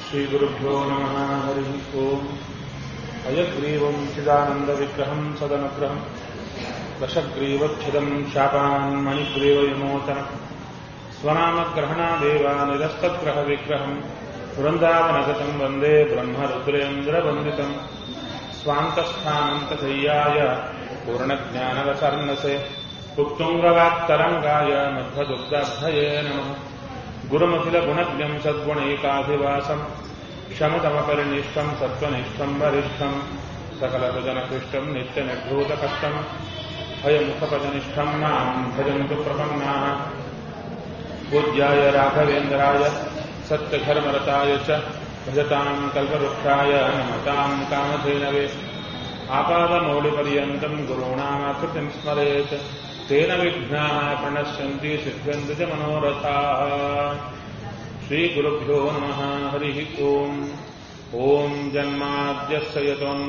श्रीगुरुभ्यो नमः हरिः ओम् अयग्रीवम् चिदानन्दविग्रहम् सदनुग्रहम् दशग्रीवच्छिदम् शापान् मणिग्रीवविमोचनम् स्वनामग्रहणादेव निरस्तग्रहविग्रहम् वृन्दावनगतम् वन्दे ब्रह्मरुद्रेन्द्रवन्दितम् स्वान्तस्थानन्तशय्याय पूर्णज्ञानवसर्णसे उत्तुङ्गवाक्तरङ्गाय मध्वदुग्धभये नमः गुरुमखिलगुणज्ञम् सद्गुणैकाभिवासम् क्षमतमपरिनिष्ठम् सत्त्वनिष्ठम् वरिष्ठम् सकलसुजनकृष्टम् नित्यनिर्भूतकष्टम् भयमुखपदनिष्ठम् माम् भजन्तु प्रपन्नाः पूज्याय राघवेन्द्राय सत्यधर्मरताय च भजताम् कल्पवृक्षाय नमताम् कामधेनवे आपादमौलिपर्यन्तम् गुरूणामाकृतिम् स्मरेत् तेन विघ्नाः प्रणश्यन्ति सिद्ध्यन्ति च मनोरथाः श्रीगुरुभ्यो नमः हरिः ओम् ॐ जन्माद्यस्य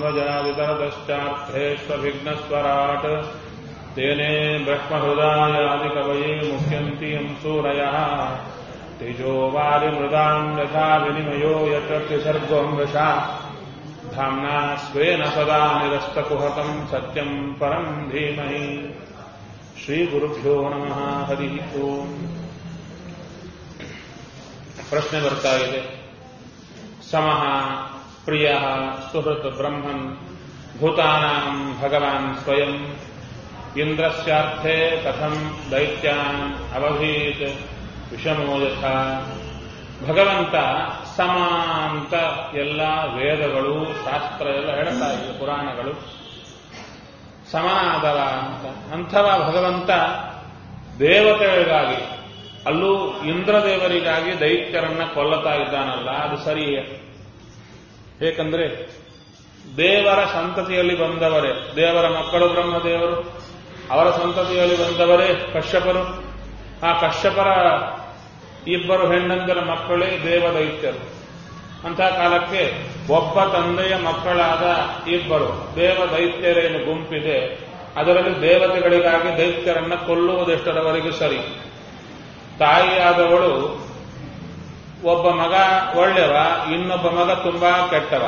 यतोऽन्वजावितरतश्चार्थेष्वभिघ्नस्वराट् तेने ब्रह्महृदायादिकवये मुह्यन्ति यम् सूरयः तेजोवारिमृदाम् यथा विनिमयो यत्र त्रिसर्गोम् वशा धाम्ना स्वेन सदा निरस्तकुहकम् सत्यम् परम् धीमहि ಶ್ರೀಗುರುಭ್ಯೋ ನಮಃ ಹರಿ ಓಂ ಪ್ರಶ್ನೆ ಬರ್ತಾ ಇದೆ ಸಮಃ ಪ್ರಿಯ ಸುಹೃತ್ ಬ್ರಹ್ಮನ್ ಭೂತಾನಾಂ ಭಗವಾನ್ ಸ್ವಯಂ ಇಂದ್ರಸ್ಯಾರ್ಥೆ ಕಥಂ ದೈತ್ಯಾನ್ ಅವಧೀತ್ ವಿಷಮೋ ಯಥ ಭಗವಂತ ಸಮ ಅಂತ ಎಲ್ಲ ವೇದಗಳು ಶಾಸ್ತ್ರ ಎಲ್ಲ ಹೇಳ್ತಾ ಇದೆ ಪುರಾಣಗಳು ಸಮನಾದವ ಅಂತ ಅಂಥವ ಭಗವಂತ ದೇವತೆಗಳಿಗಾಗಿ ಅಲ್ಲೂ ಇಂದ್ರದೇವರಿಗಾಗಿ ದೈತ್ಯರನ್ನ ಕೊಲ್ಲತಾ ಇದ್ದಾನಲ್ಲ ಅದು ಸರಿಯೇ ಏಕೆಂದ್ರೆ ದೇವರ ಸಂತತಿಯಲ್ಲಿ ಬಂದವರೇ ದೇವರ ಮಕ್ಕಳು ಬ್ರಹ್ಮದೇವರು ಅವರ ಸಂತತಿಯಲ್ಲಿ ಬಂದವರೇ ಕಶ್ಯಪರು ಆ ಕಶ್ಯಪರ ಇಬ್ಬರು ಹೆಣ್ಣಂದರ ಮಕ್ಕಳೇ ದೇವ ದೈತ್ಯರು ಅಂಥ ಕಾಲಕ್ಕೆ ಒಬ್ಬ ತಂದೆಯ ಮಕ್ಕಳಾದ ಇಬ್ಬರು ದೇವ ದೈತ್ಯರೇನು ಗುಂಪಿದೆ ಅದರಲ್ಲಿ ದೇವತೆಗಳಿಗಾಗಿ ದೈತ್ಯರನ್ನ ಕೊಲ್ಲುವುದೆಷ್ಟರವರೆಗೂ ಸರಿ ತಾಯಿಯಾದವಳು ಒಬ್ಬ ಮಗ ಒಳ್ಳೆವ ಇನ್ನೊಬ್ಬ ಮಗ ತುಂಬಾ ಕೆಟ್ಟವ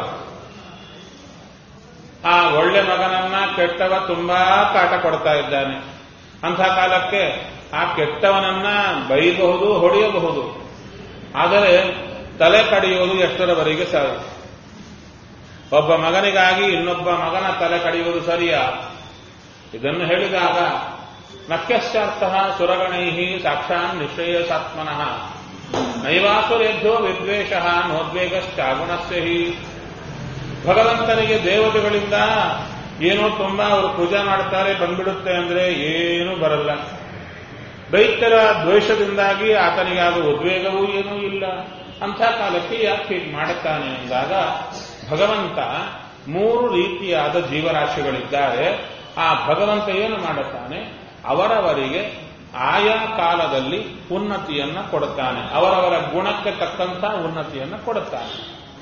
ಆ ಒಳ್ಳೆ ಮಗನನ್ನ ಕೆಟ್ಟವ ತುಂಬಾ ಕಾಟ ಕೊಡ್ತಾ ಇದ್ದಾನೆ ಅಂಥ ಕಾಲಕ್ಕೆ ಆ ಕೆಟ್ಟವನನ್ನ ಬೈಬಹುದು ಹೊಡೆಯಬಹುದು ಆದರೆ ತಲೆ ಕಡಿಯುವುದು ಎಷ್ಟರವರೆಗೆ ಸರಿ ಒಬ್ಬ ಮಗನಿಗಾಗಿ ಇನ್ನೊಬ್ಬ ಮಗನ ತಲೆ ಕಡಿಯುವುದು ಸರಿಯಾ ಇದನ್ನು ಹೇಳಿದಾಗ ನಕ್ಯಶ್ಚಾರ್ಥ ಸುರಗಣೈ ಸಾಕ್ಷಾನ್ ನಿಶ್ಚಯಸಾತ್ಮನಃ ನೈವಾಸುರೇಭ್ಯೋ ವಿದ್ವೇಷ ನೋದ್ವೇಗಶ್ಚಾಗುಣಸ್ಯ ಹಿ ಭಗವಂತನಿಗೆ ದೇವತೆಗಳಿಂದ ಏನೋ ತುಂಬಾ ಅವರು ಪೂಜೆ ಮಾಡ್ತಾರೆ ಬಂದ್ಬಿಡುತ್ತೆ ಅಂದ್ರೆ ಏನೂ ಬರಲ್ಲ ದೈತ್ಯರ ದ್ವೇಷದಿಂದಾಗಿ ಆತನಿಗೆ ಆದ ಉದ್ವೇಗವೂ ಏನೂ ಇಲ್ಲ ಅಂಥ ಕಾಲಕ್ಕೆ ಯಾಕೆ ಹೀಗೆ ಮಾಡುತ್ತಾನೆ ಎಂದಾಗ ಭಗವಂತ ಮೂರು ರೀತಿಯಾದ ಜೀವರಾಶಿಗಳಿದ್ದಾರೆ ಆ ಭಗವಂತ ಏನು ಮಾಡುತ್ತಾನೆ ಅವರವರಿಗೆ ಆಯಾ ಕಾಲದಲ್ಲಿ ಉನ್ನತಿಯನ್ನ ಕೊಡುತ್ತಾನೆ ಅವರವರ ಗುಣಕ್ಕೆ ತಕ್ಕಂತ ಉನ್ನತಿಯನ್ನ ಕೊಡುತ್ತಾನೆ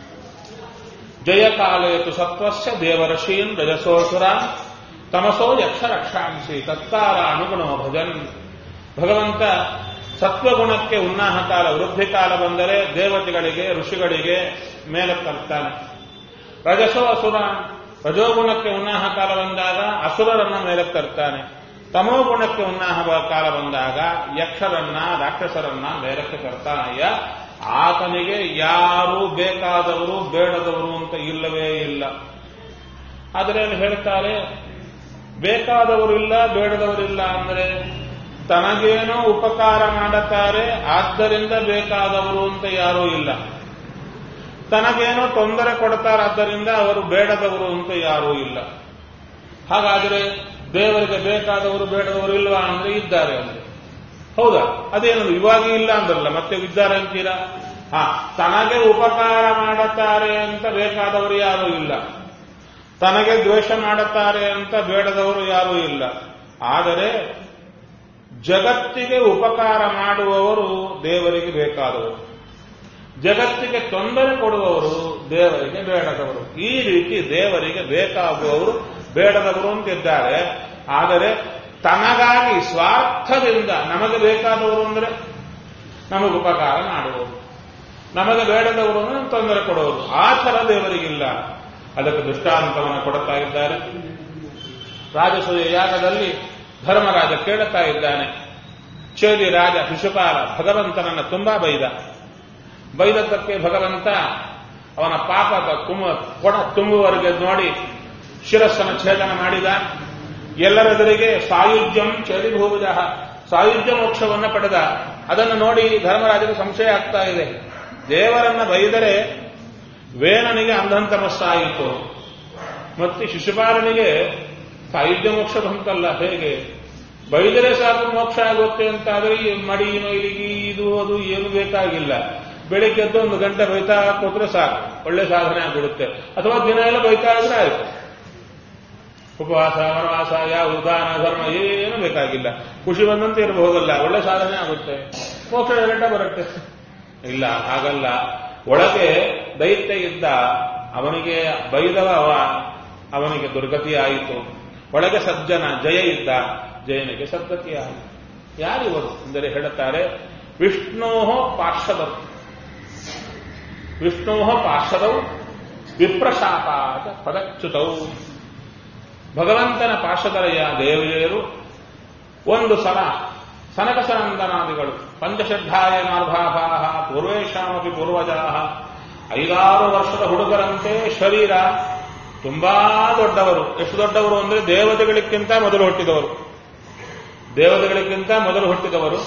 ಜಯಕಾಲೇತು ಸತ್ವಸ್ಯ ದೇವರಶೀನ್ ರಜಸೋಸುರ ತಮಸೋ ಯಕ್ಷ ರಕ್ಷಾಂಸಿ ತತ್ಕಾರ ಅನುಗುಣೋ ಭಜನ್ ಭಗವಂತ ಸತ್ವಗುಣಕ್ಕೆ ಉನ್ನಾಹ ಕಾಲ ವೃದ್ಧಿ ಕಾಲ ಬಂದರೆ ದೇವತೆಗಳಿಗೆ ಋಷಿಗಳಿಗೆ ಮೇಲೆ ತರ್ತಾನೆ ರಜಸೋ ಅಸುರ ರಜೋಗುಣಕ್ಕೆ ಉನ್ನಾಹ ಕಾಲ ಬಂದಾಗ ಅಸುರರನ್ನ ಮೇಲೆ ತರ್ತಾನೆ ತಮೋಗುಣಕ್ಕೆ ಉನ್ನಾಹ ಕಾಲ ಬಂದಾಗ ಯಕ್ಷರನ್ನ ರಾಕ್ಷಸರನ್ನ ಮೇಲಕ್ಕೆ ತರ್ತಾನಯ್ಯ ಆತನಿಗೆ ಯಾರು ಬೇಕಾದವರು ಬೇಡದವರು ಅಂತ ಇಲ್ಲವೇ ಇಲ್ಲ ಆದರೆ ಹೇಳ್ತಾರೆ ಬೇಕಾದವರು ಇಲ್ಲ ಬೇಡದವರಿಲ್ಲ ಅಂದ್ರೆ ತನಗೇನೋ ಉಪಕಾರ ಮಾಡುತ್ತಾರೆ ಆದ್ದರಿಂದ ಬೇಕಾದವರು ಅಂತ ಯಾರೂ ಇಲ್ಲ ತನಗೇನೋ ತೊಂದರೆ ಕೊಡ್ತಾರೆ ಆದ್ದರಿಂದ ಅವರು ಬೇಡದವರು ಅಂತ ಯಾರೂ ಇಲ್ಲ ಹಾಗಾದರೆ ದೇವರಿಗೆ ಬೇಕಾದವರು ಬೇಡದವರು ಇಲ್ವಾ ಅಂದ್ರೆ ಇದ್ದಾರೆ ಅಂದ್ರೆ ಹೌದಾ ಅದೇನದು ಇವಾಗ ಇಲ್ಲ ಅಂದ್ರಲ್ಲ ಮತ್ತೆ ಇದ್ದಾರೆ ಅಂತೀರಾ ಹಾ ತನಗೆ ಉಪಕಾರ ಮಾಡುತ್ತಾರೆ ಅಂತ ಬೇಕಾದವರು ಯಾರೂ ಇಲ್ಲ ತನಗೆ ದ್ವೇಷ ಮಾಡುತ್ತಾರೆ ಅಂತ ಬೇಡದವರು ಯಾರೂ ಇಲ್ಲ ಆದರೆ ಜಗತ್ತಿಗೆ ಉಪಕಾರ ಮಾಡುವವರು ದೇವರಿಗೆ ಬೇಕಾದವರು ಜಗತ್ತಿಗೆ ತೊಂದರೆ ಕೊಡುವವರು ದೇವರಿಗೆ ಬೇಡದವರು ಈ ರೀತಿ ದೇವರಿಗೆ ಬೇಕಾಗುವವರು ಬೇಡದವರು ಅಂತಿದ್ದಾರೆ ಆದರೆ ತನಗಾಗಿ ಸ್ವಾರ್ಥದಿಂದ ನಮಗೆ ಬೇಕಾದವರು ಅಂದರೆ ನಮಗೆ ಉಪಕಾರ ಮಾಡುವವರು ನಮಗೆ ಬೇಡದವರು ತೊಂದರೆ ಕೊಡೋರು ಆ ಥರ ದೇವರಿಗಿಲ್ಲ ಅದಕ್ಕೆ ದೃಷ್ಟಾಂತವನ್ನು ಕೊಡುತ್ತಾ ಇದ್ದಾರೆ ರಾಜಸೂಯ ಯಾಗದಲ್ಲಿ ಧರ್ಮರಾಜ ಕೇಳುತ್ತಾ ಇದ್ದಾನೆ ಚೇಲಿ ರಾಜ ಶಿಶುಪಾಲ ಭಗವಂತನನ್ನ ತುಂಬಾ ಬೈದ ಬೈದದ್ದಕ್ಕೆ ಭಗವಂತ ಅವನ ಪಾಪದ ಕುಮ ಕೊಡ ತುಂಬುವರೆಗೆ ನೋಡಿ ಶಿರಸ್ಸನ್ನು ಛೇದನ ಮಾಡಿದ ಎಲ್ಲರೆದುರಿಗೆ ಸಾಯುಜ್ಯಂ ಚಲಿಭೂಜ ಸಾಯುಜ್ಯ ಮೋಕ್ಷವನ್ನು ಪಡೆದ ಅದನ್ನು ನೋಡಿ ಧರ್ಮರಾಜನಿಗೆ ಸಂಶಯ ಆಗ್ತಾ ಇದೆ ದೇವರನ್ನ ಬೈದರೆ ವೇಣನಿಗೆ ಅಂಧಂತಮಸ್ಸಾಯಿತು ಮತ್ತೆ ಶಿಶುಪಾಲನಿಗೆ ಸಾಯುಜ್ಯ ಮೋಕ್ಷ ಬಂತಲ್ಲ ಹೇಗೆ ಬೈದರೆ ಸಾಕು ಮೋಕ್ಷ ಆಗುತ್ತೆ ಅಂತಾದ್ರೆ ಈ ಮಡಿ ಮೈಲಿಗೆ ಇದು ಅದು ಏನು ಬೇಕಾಗಿಲ್ಲ ಬೆಳಿಗ್ಗೆ ಎದ್ದು ಒಂದು ಗಂಟೆ ಬೈತಾ ಕೂತ್ರೆ ಸಾಕು ಒಳ್ಳೆ ಸಾಧನೆ ಆಗ್ಬಿಡುತ್ತೆ ಅಥವಾ ದಿನ ಎಲ್ಲ ಬೈತಾ ಇದ್ರೆ ಆಯ್ತು ಉಪವಾಸ ವನವಾಸ ಯಾವ ಉದಾನ ಧರ್ಮ ಏನು ಬೇಕಾಗಿಲ್ಲ ಖುಷಿ ಬಂದಂತೆ ಇರಬಹುದಲ್ಲ ಒಳ್ಳೆ ಸಾಧನೆ ಆಗುತ್ತೆ ಮೋಕ್ಷ ಗಂಟೆ ಬರುತ್ತೆ ಇಲ್ಲ ಹಾಗಲ್ಲ ಒಳಗೆ ದೈತ್ಯ ಇದ್ದ ಅವನಿಗೆ ಬೈದವ ಅವ ಅವನಿಗೆ ದುರ್ಗತಿ ಆಯಿತು ಒಳಗೆ ಸಜ್ಜನ ಜಯ ಇದ್ದ ಜಯನಿಗೆ ಸದ್ಗತಿ ಆಯಿತು ಯಾರಿವರು ಅಂದರೆ ಹೇಳುತ್ತಾರೆ ವಿಷ್ಣೋ ಪಾರ್ಷದರು ವಿಷ್ಣೋ ಪಾರ್ಷದವು ವಿಪ್ರಶಾಪಾತ ಪದಚ್ಯುತವು ಭಗವಂತನ ಪಾರ್ಶ್ವದರಯ್ಯ ದೇವಿಯರು ಒಂದು ಸಲ ಸನಕ ಸನಂದನಾದಿಗಳು ಪಂಚಶ್ರದ್ಧಾಯ ಮಾರ್ಭಾಭಾಹ ಪೂರ್ವೇಶಾಮಪಿ ಪೂರ್ವಜಾ ಐದಾರು ವರ್ಷದ ಹುಡುಗರಂತೆ ಶರೀರ ತುಂಬಾ ದೊಡ್ಡವರು ಎಷ್ಟು ದೊಡ್ಡವರು ಅಂದ್ರೆ ದೇವತೆಗಳಿಗಿಂತ ಮೊದಲು ಹುಟ್ಟಿದವರು ದೇವತೆಗಳಿಗಿಂತ ಮೊದಲು ಹುಟ್ಟಿದವರು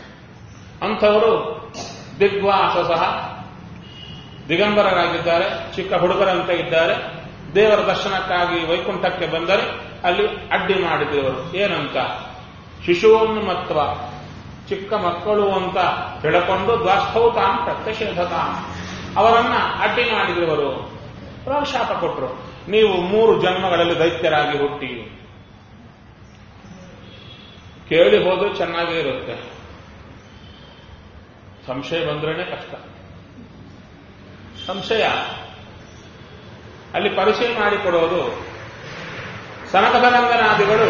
ಅಂಥವರು ದಿಗ್ವಾಸ ಸಹ ದಿಗಂಬರರಾಗಿದ್ದಾರೆ ಚಿಕ್ಕ ಹುಡುಗರಂತೆ ಇದ್ದಾರೆ ದೇವರ ದರ್ಶನಕ್ಕಾಗಿ ವೈಕುಂಠಕ್ಕೆ ಬಂದರೆ ಅಲ್ಲಿ ಅಡ್ಡಿ ಮಾಡಿದವರು ಏನಂತ ಶಿಶುವನ್ನು ಮತ್ವ ಚಿಕ್ಕ ಮಕ್ಕಳು ಅಂತ ಹೇಳಿಕೊಂಡು ದ್ವಾಸ್ಥವು ತಾಂ ಪ್ರತ್ಯಷೇಧತಾಂ ಅವರನ್ನ ಅಡ್ಡಿ ಮಾಡಿದವರು ಶಾಪ ಕೊಟ್ಟರು ನೀವು ಮೂರು ಜನ್ಮಗಳಲ್ಲಿ ದೈತ್ಯರಾಗಿ ಹುಟ್ಟಿ ಕೇಳಿ ಹೋದ್ರೆ ಚೆನ್ನಾಗೇ ಇರುತ್ತೆ ಸಂಶಯ ಬಂದ್ರೇನೆ ಕಷ್ಟ ಸಂಶಯ ಅಲ್ಲಿ ಪರಿಚಯ ಮಾಡಿಕೊಡೋದು ಸನಕಸನಂದನಾದಿಗಳು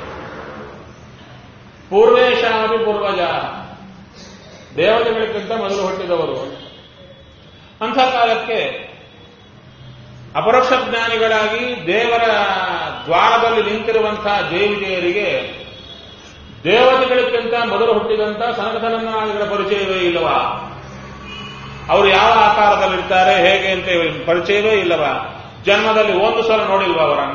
ಪೂರ್ವೇಶಾದಿ ಪೂರ್ವಜ ದೇವತೆಗಳಿಗಿಂತ ಮೊದಲು ಹುಟ್ಟಿದವರು ಅಂಥ ಕಾಲಕ್ಕೆ ಅಪರೋಕ್ಷ ಜ್ಞಾನಿಗಳಾಗಿ ದೇವರ ದ್ವಾರದಲ್ಲಿ ನಿಂತಿರುವಂತಹ ದೇವಿದೇಯರಿಗೆ ದೇವತೆಗಳಿಗಿಂತ ಮೊದಲು ಹುಟ್ಟಿದಂಥ ಸನಕಸನಂದನಾದಿಗಳ ಪರಿಚಯವೇ ಇಲ್ಲವಾ ಅವರು ಯಾವ ಆಕಾರದಲ್ಲಿರ್ತಾರೆ ಹೇಗೆ ಅಂತ ಪರಿಚಯವೇ ಇಲ್ಲವಾ ಜನ್ಮದಲ್ಲಿ ಒಂದು ಸಲ ನೋಡಿಲ್ವಾ ಅವರನ್ನ